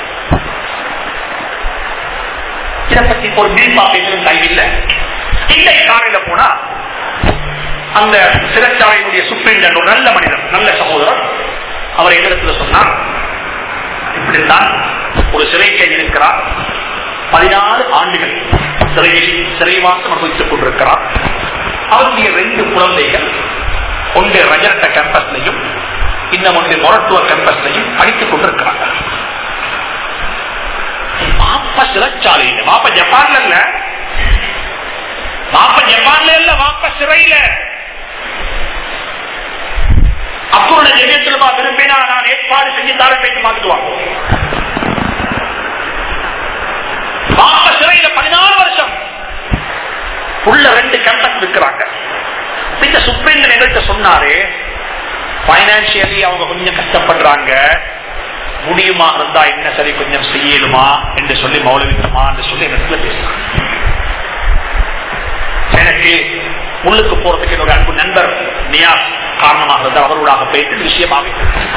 இதை பத்தி ஒரு பில் பேசுறது டைம் இல்லை இன்னைக்கு காலையில போனா அந்த சிறைச்சாலையினுடைய சுப்ரீண்டன்ட் ஒரு நல்ல மனிதன் நல்ல சகோதரர் அவர் எதிரத்துல சொன்னார் இப்படித்தான் ஒரு சிறை கைதி இருக்கிறார் பதினாறு ஆண்டுகள் சிறையில் சிறைவாசம் அனுபவித்துக் கொண்டிருக்கிறார் அவருடைய ரெண்டு குழந்தைகள் ஒன்று ரஜரட்ட கேம்பஸ்லையும் இன்னும் ஒன்று மொரட்டுவ கேம்பஸ்லையும் படித்துக் கொண்டிருக்கிறாங்க மாப்ப சிறைச்சாலையில் மாப்ப ஜப்பான்ல இல்ல மாப்ப ஜப்பான்ல இல்ல மாப்ப சிறையில அக்குருடைய ஜெயத்திலுமா விரும்பினா நான் ஏற்பாடு செஞ்சு தார பேச்சு மாத்துவாங்க மாப்ப சிறையில பதினாலு வருஷம் உள்ள ரெண்டு கேம்பஸ் இருக்கிறாங்க இந்த சுப்ரீம் எங்கள்கிட்ட சொன்னாரு பைனான்சியலி அவங்க கொஞ்சம் கஷ்டப்படுறாங்க முடியுமா இருந்தா என்ன சரி கொஞ்சம் செய்யலுமா என்று சொல்லி மௌலவித்தமா என்று சொல்லி இடத்துல பேசுறாங்க எனக்கு உள்ளுக்கு போறதுக்கு என்னோட அன்பு நண்பர் நியாஸ் காரணமாக இருந்தால் அவரோடாக போயிட்டு விஷயமாக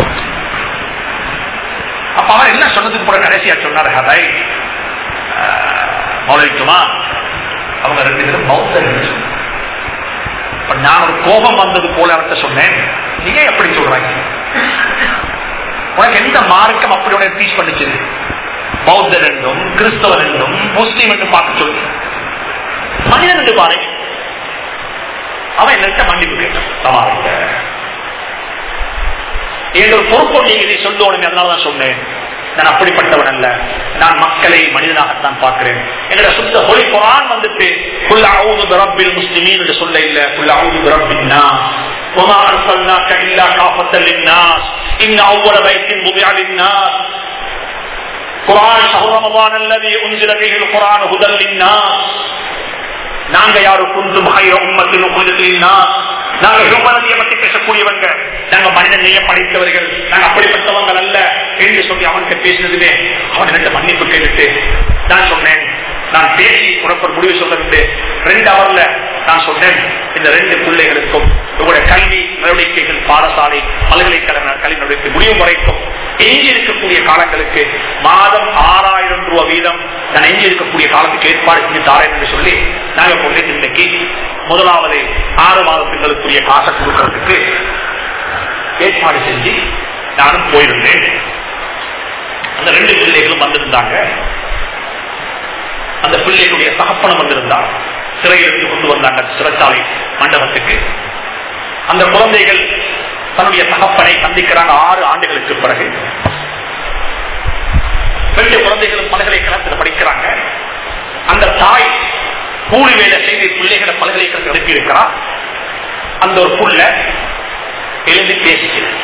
அப்ப அவர் என்ன சொன்னதுக்கு கூட கடைசியா சொன்னார் ஹதாய் மௌலவிக்குமா அவங்க ரெண்டு பேரும் பௌத்தர் இப்ப நான் ஒரு கோபம் வந்தது போல அவர்கிட்ட சொன்னேன் நீங்க எப்படி சொல்றாங்க உனக்கு எந்த மார்க்கம் அப்படி உனக்கு டீச் பண்ணிச்சு பௌத்தர் என்றும் கிறிஸ்தவர் என்றும் முஸ்லீம் என்றும் பார்க்க சொல்லு மனிதன் என்று பாருங்க அவன் என்கிட்ட மன்னிப்பு கேட்டான் சமாளிக்க என்ற ஒரு பொறுப்பு நீங்க இதை சொல்லணும் அதனாலதான் சொன்னேன் நான் அப்படிப்பட்டவன் அல்ல நான் மக்களை மனிதனாகத்தான் பார்க்கிறேன் எங்களோட சுத்த ஹொலி குரான் வந்துட்டு குல்ல அவுது பிரபில் முஸ்லிமீன் என்று சொல்ல இல்ல குல்ல அவுது பிரபின்னா وما أرسلناك إلا كافة للناس إن أول بيت وضع للناس قرآن شهر رمضان الذي أنزل فيه القرآن هدى للناس நாங்க யாரு குந்தும் ஹைர உம்மத்தில் உங்களுக்குன்னா நாங்க ஹியூமனதியை பத்தி பேசக்கூடியவங்க நாங்க மனித நேயம் படைத்தவர்கள் நாங்க அப்படிப்பட்டவங்க அல்ல என்று சொல்லி அவன்கிட்ட பேசினதுமே அவன் ரெண்டு மன்னிப்பு கேட்டுட்டு நான் சொன்னேன் நான் பேசி உனக்கு ஒரு முடிவு சொல்லிருந்து ரெண்டு அவர்ல நான் சொன்னேன் இந்த ரெண்டு பிள்ளைகளுக்கும் உங்களுடைய கல்வி நடவடிக்கைகள் பாடசாலை பல்கலைக்கழக கல்வி நடவடிக்கை முடியும் வரைக்கும் எஞ்சி இருக்கக்கூடிய காலங்களுக்கு மாதம் ஆறாயிரம் ரூபாய் வீதம் நான் எஞ்சி இருக்கக்கூடிய காலத்துக்கு ஏற்பாடு செஞ்சு தாரேன் என்று சொல்லி நாங்க கொண்டு இன்னைக்கு முதலாவது ஆறு மாதத்துங்களுக்குரிய காசை கொடுக்கறதுக்கு ஏற்பாடு செஞ்சு நானும் போயிருந்தேன் அந்த ரெண்டு பிள்ளைகளும் வந்திருந்தாங்க அந்த பிள்ளைகளுடைய தகப்பனம் வந்திருந்தார் சிறையிலிருந்து கொண்டு வந்தாங்க சிறைச்சாலை மண்டபத்துக்கு அந்த குழந்தைகள் தன்னுடைய தகப்பனை சந்திக்கிறாங்க ஆறு ஆண்டுகளுக்கு பிறகு ரெண்டு குழந்தைகளும் பல்கலைக்கழகத்தில் படிக்கிறாங்க அந்த தாய் கூலி வேலை செய்து பிள்ளைகளை பல்கலைக்கழகத்தில் அனுப்பி இருக்கிறார் அந்த ஒரு புள்ள எழுந்து பேசுகிறேன்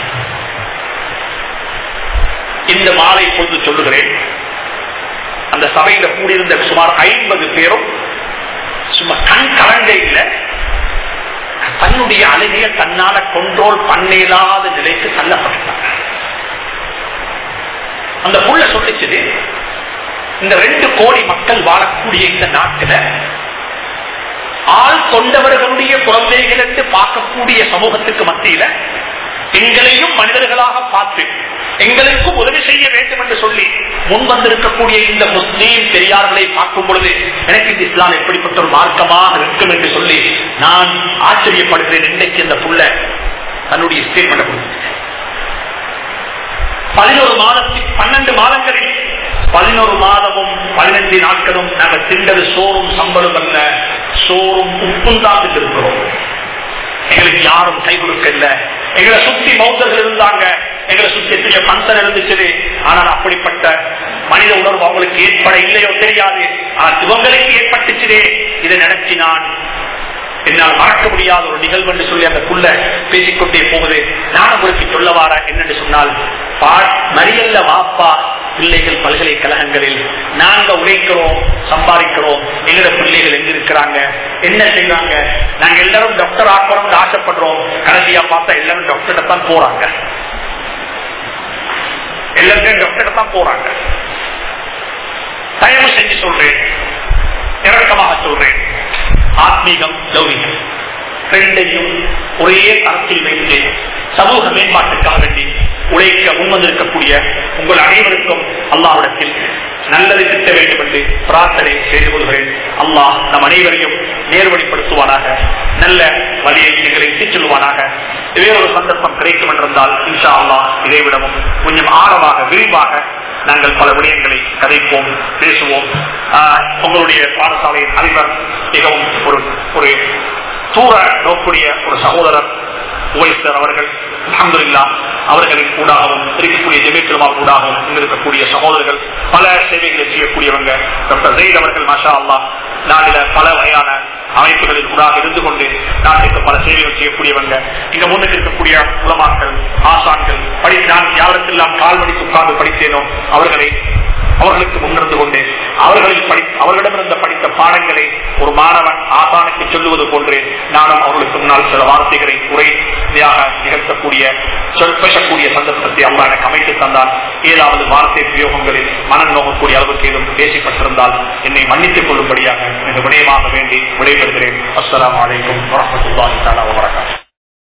இந்த மாலை பொழுது சொல்லுகிறேன் அந்த சபையில கூடியிருந்த சுமார் ஐம்பது பேரும் சும்மா கண் கலங்க இல்லை தன்னுடைய அழுகைய தன்னால கண்ட்ரோல் பண்ணேலாத நிலைக்கு தள்ளப்பட்டாங்க அந்த புள்ள சொல்லிச்சது இந்த ரெண்டு கோடி மக்கள் வாழக்கூடிய இந்த நாட்டில ஆள் கொண்டவர்களுடைய குழந்தைகள் என்று பார்க்கக்கூடிய சமூகத்துக்கு மத்தியில எங்களையும் மனிதர்களாக பார்த்து எங்களுக்கும் உதவி செய்ய வேண்டும் என்று சொல்லி முன் வந்திருக்கக்கூடிய இந்த முஸ்லீம் பெரியார்களை பார்க்கும் பொழுது எனக்கு இந்த இஸ்லாம் எப்படிப்பட்ட ஒரு மார்க்கமாக இருக்கும் என்று சொல்லி நான் ஆச்சரியப்படுகிறேன் இன்றைக்கு இந்த புள்ள தன்னுடைய ஸ்டேட்மெண்ட் கொடுத்துட்டேன் பதினோரு மாதத்தில் பன்னெண்டு மாதங்களில் பதினோரு மாதமும் பன்னிரண்டு நாட்களும் நாங்கள் திண்டது சோறும் சம்பளம் அல்ல சோறும் உப்பும் தான் இருக்கிறோம் எங்களுக்கு யாரும் கை கொடுக்கல எங்களை சுத்தி மௌத்தர்கள் இருந்தாங்க எங்களை சுத்தி எத்தனை பந்தன் இருந்துச்சு ஆனால் அப்படிப்பட்ட மனித உணர்வு அவங்களுக்கு ஏற்பட இல்லையோ தெரியாது ஆனால் இவங்களுக்கு ஏற்பட்டுச்சுதே இதை நினைச்சு நான் என்னால் மறக்க முடியாத ஒரு நிகழ்வு என்று சொல்லி அந்த புள்ள பேசிக்கொண்டே போகுது நான் உங்களுக்கு சொல்ல வார என்னென்று சொன்னால் மரியல்ல வாப்பா பிள்ளைகள் பல்கலைக்கழகங்களில் நாங்க உழைக்கிறோம் சம்பாதிக்கிறோம் எங்களோட பிள்ளைகள் எங்க இருக்கிறாங்க என்ன செய்வாங்க நாங்க எல்லாரும் டாக்டர் ஆக்கணும்னு ஆசைப்படுறோம் கடைசியா பார்த்தா எல்லாரும் டாக்டர் தான் போறாங்க எல்லாருமே டாக்டர் தான் போறாங்க தயவு செஞ்சு சொல்றேன் இறக்கமாக சொல்றேன் ஆத்மீகம் லௌகிகம் ரெண்டையும் ஒரே கருத்தில் வைத்து சமூக மேம்பாட்டுக்காக வேண்டி உழைக்க முன்வந்திருக்கக்கூடிய உங்கள் அனைவருக்கும் அல்லாவிடத்தில் நல்லது திட்ட வேண்டும் என்று பிரார்த்தனை செய்து கொள்கிறேன் அல்லாஹ் நம் அனைவரையும் நேர்வழிப்படுத்துவானாக நல்ல வழியை எங்களை சொல்லுவானாக வேறொரு சந்தர்ப்பம் கிடைக்கும் என்றிருந்தால் இன்ஷா அல்லாஹ் இதைவிடவும் கொஞ்சம் ஆழமாக விரிவாக நாங்கள் பல விடயங்களை கதைப்போம் பேசுவோம் உங்களுடைய பாடசாலையின் அதிபர் மிகவும் ஒரு ஒரு தூர நோக்கூடிய ஒரு சகோதரர் உவைசர் அவர்கள் அஹமதுல்லா அவர்களின் கூடாகவும் இருக்கக்கூடிய ஜெமித்துலமா கூடாகவும் இங்கிருக்கக்கூடிய சகோதரர்கள் பல சேவைகளை செய்யக்கூடியவங்க டாக்டர் ஜெயித் அவர்கள் மஷா அல்லா நாளில பல வகையான அமைப்புகளில் கூட இருந்து கொண்டு நாட்டுக்கு பல சேவைகள் செய்யக்கூடியவங்க இங்க முன்னுக்கு இருக்கக்கூடிய உலமாக்கள் ஆசான்கள் படி நான் யாருக்கெல்லாம் கால் மணிக்கு உட்கார்ந்து படித்தேனோ அவர்களை அவர்களுக்கு முன்னிருந்து கொண்டு அவர்களில் படி அவர்களிடமிருந்த படித்த பாடங்களை ஒரு மாணவன் ஆசானுக்கு சொல்லுவது போன்று நானும் அவர்களுக்கு முன்னால் சில வார்த்தைகளை உரையாக நிகழ்த்தக்கூடிய சொல் பேசக்கூடிய சந்தர்ப்பத்தை அம்மா எனக்கு அமைத்து தந்தால் ஏதாவது வார்த்தை பிரயோகங்களில் மனம் நோக்கக்கூடிய அளவுக்கு ஏதும் பேசிப்பட்டிருந்தால் என்னை மன்னித்துக் கொள்ளும்படியாக மிக விடயமாக வேண்டி விடைபெறுகிறேன் அஸ்லாம் வலைக்கும் வரமத்துல்லாஹி தாலா வரகாத்து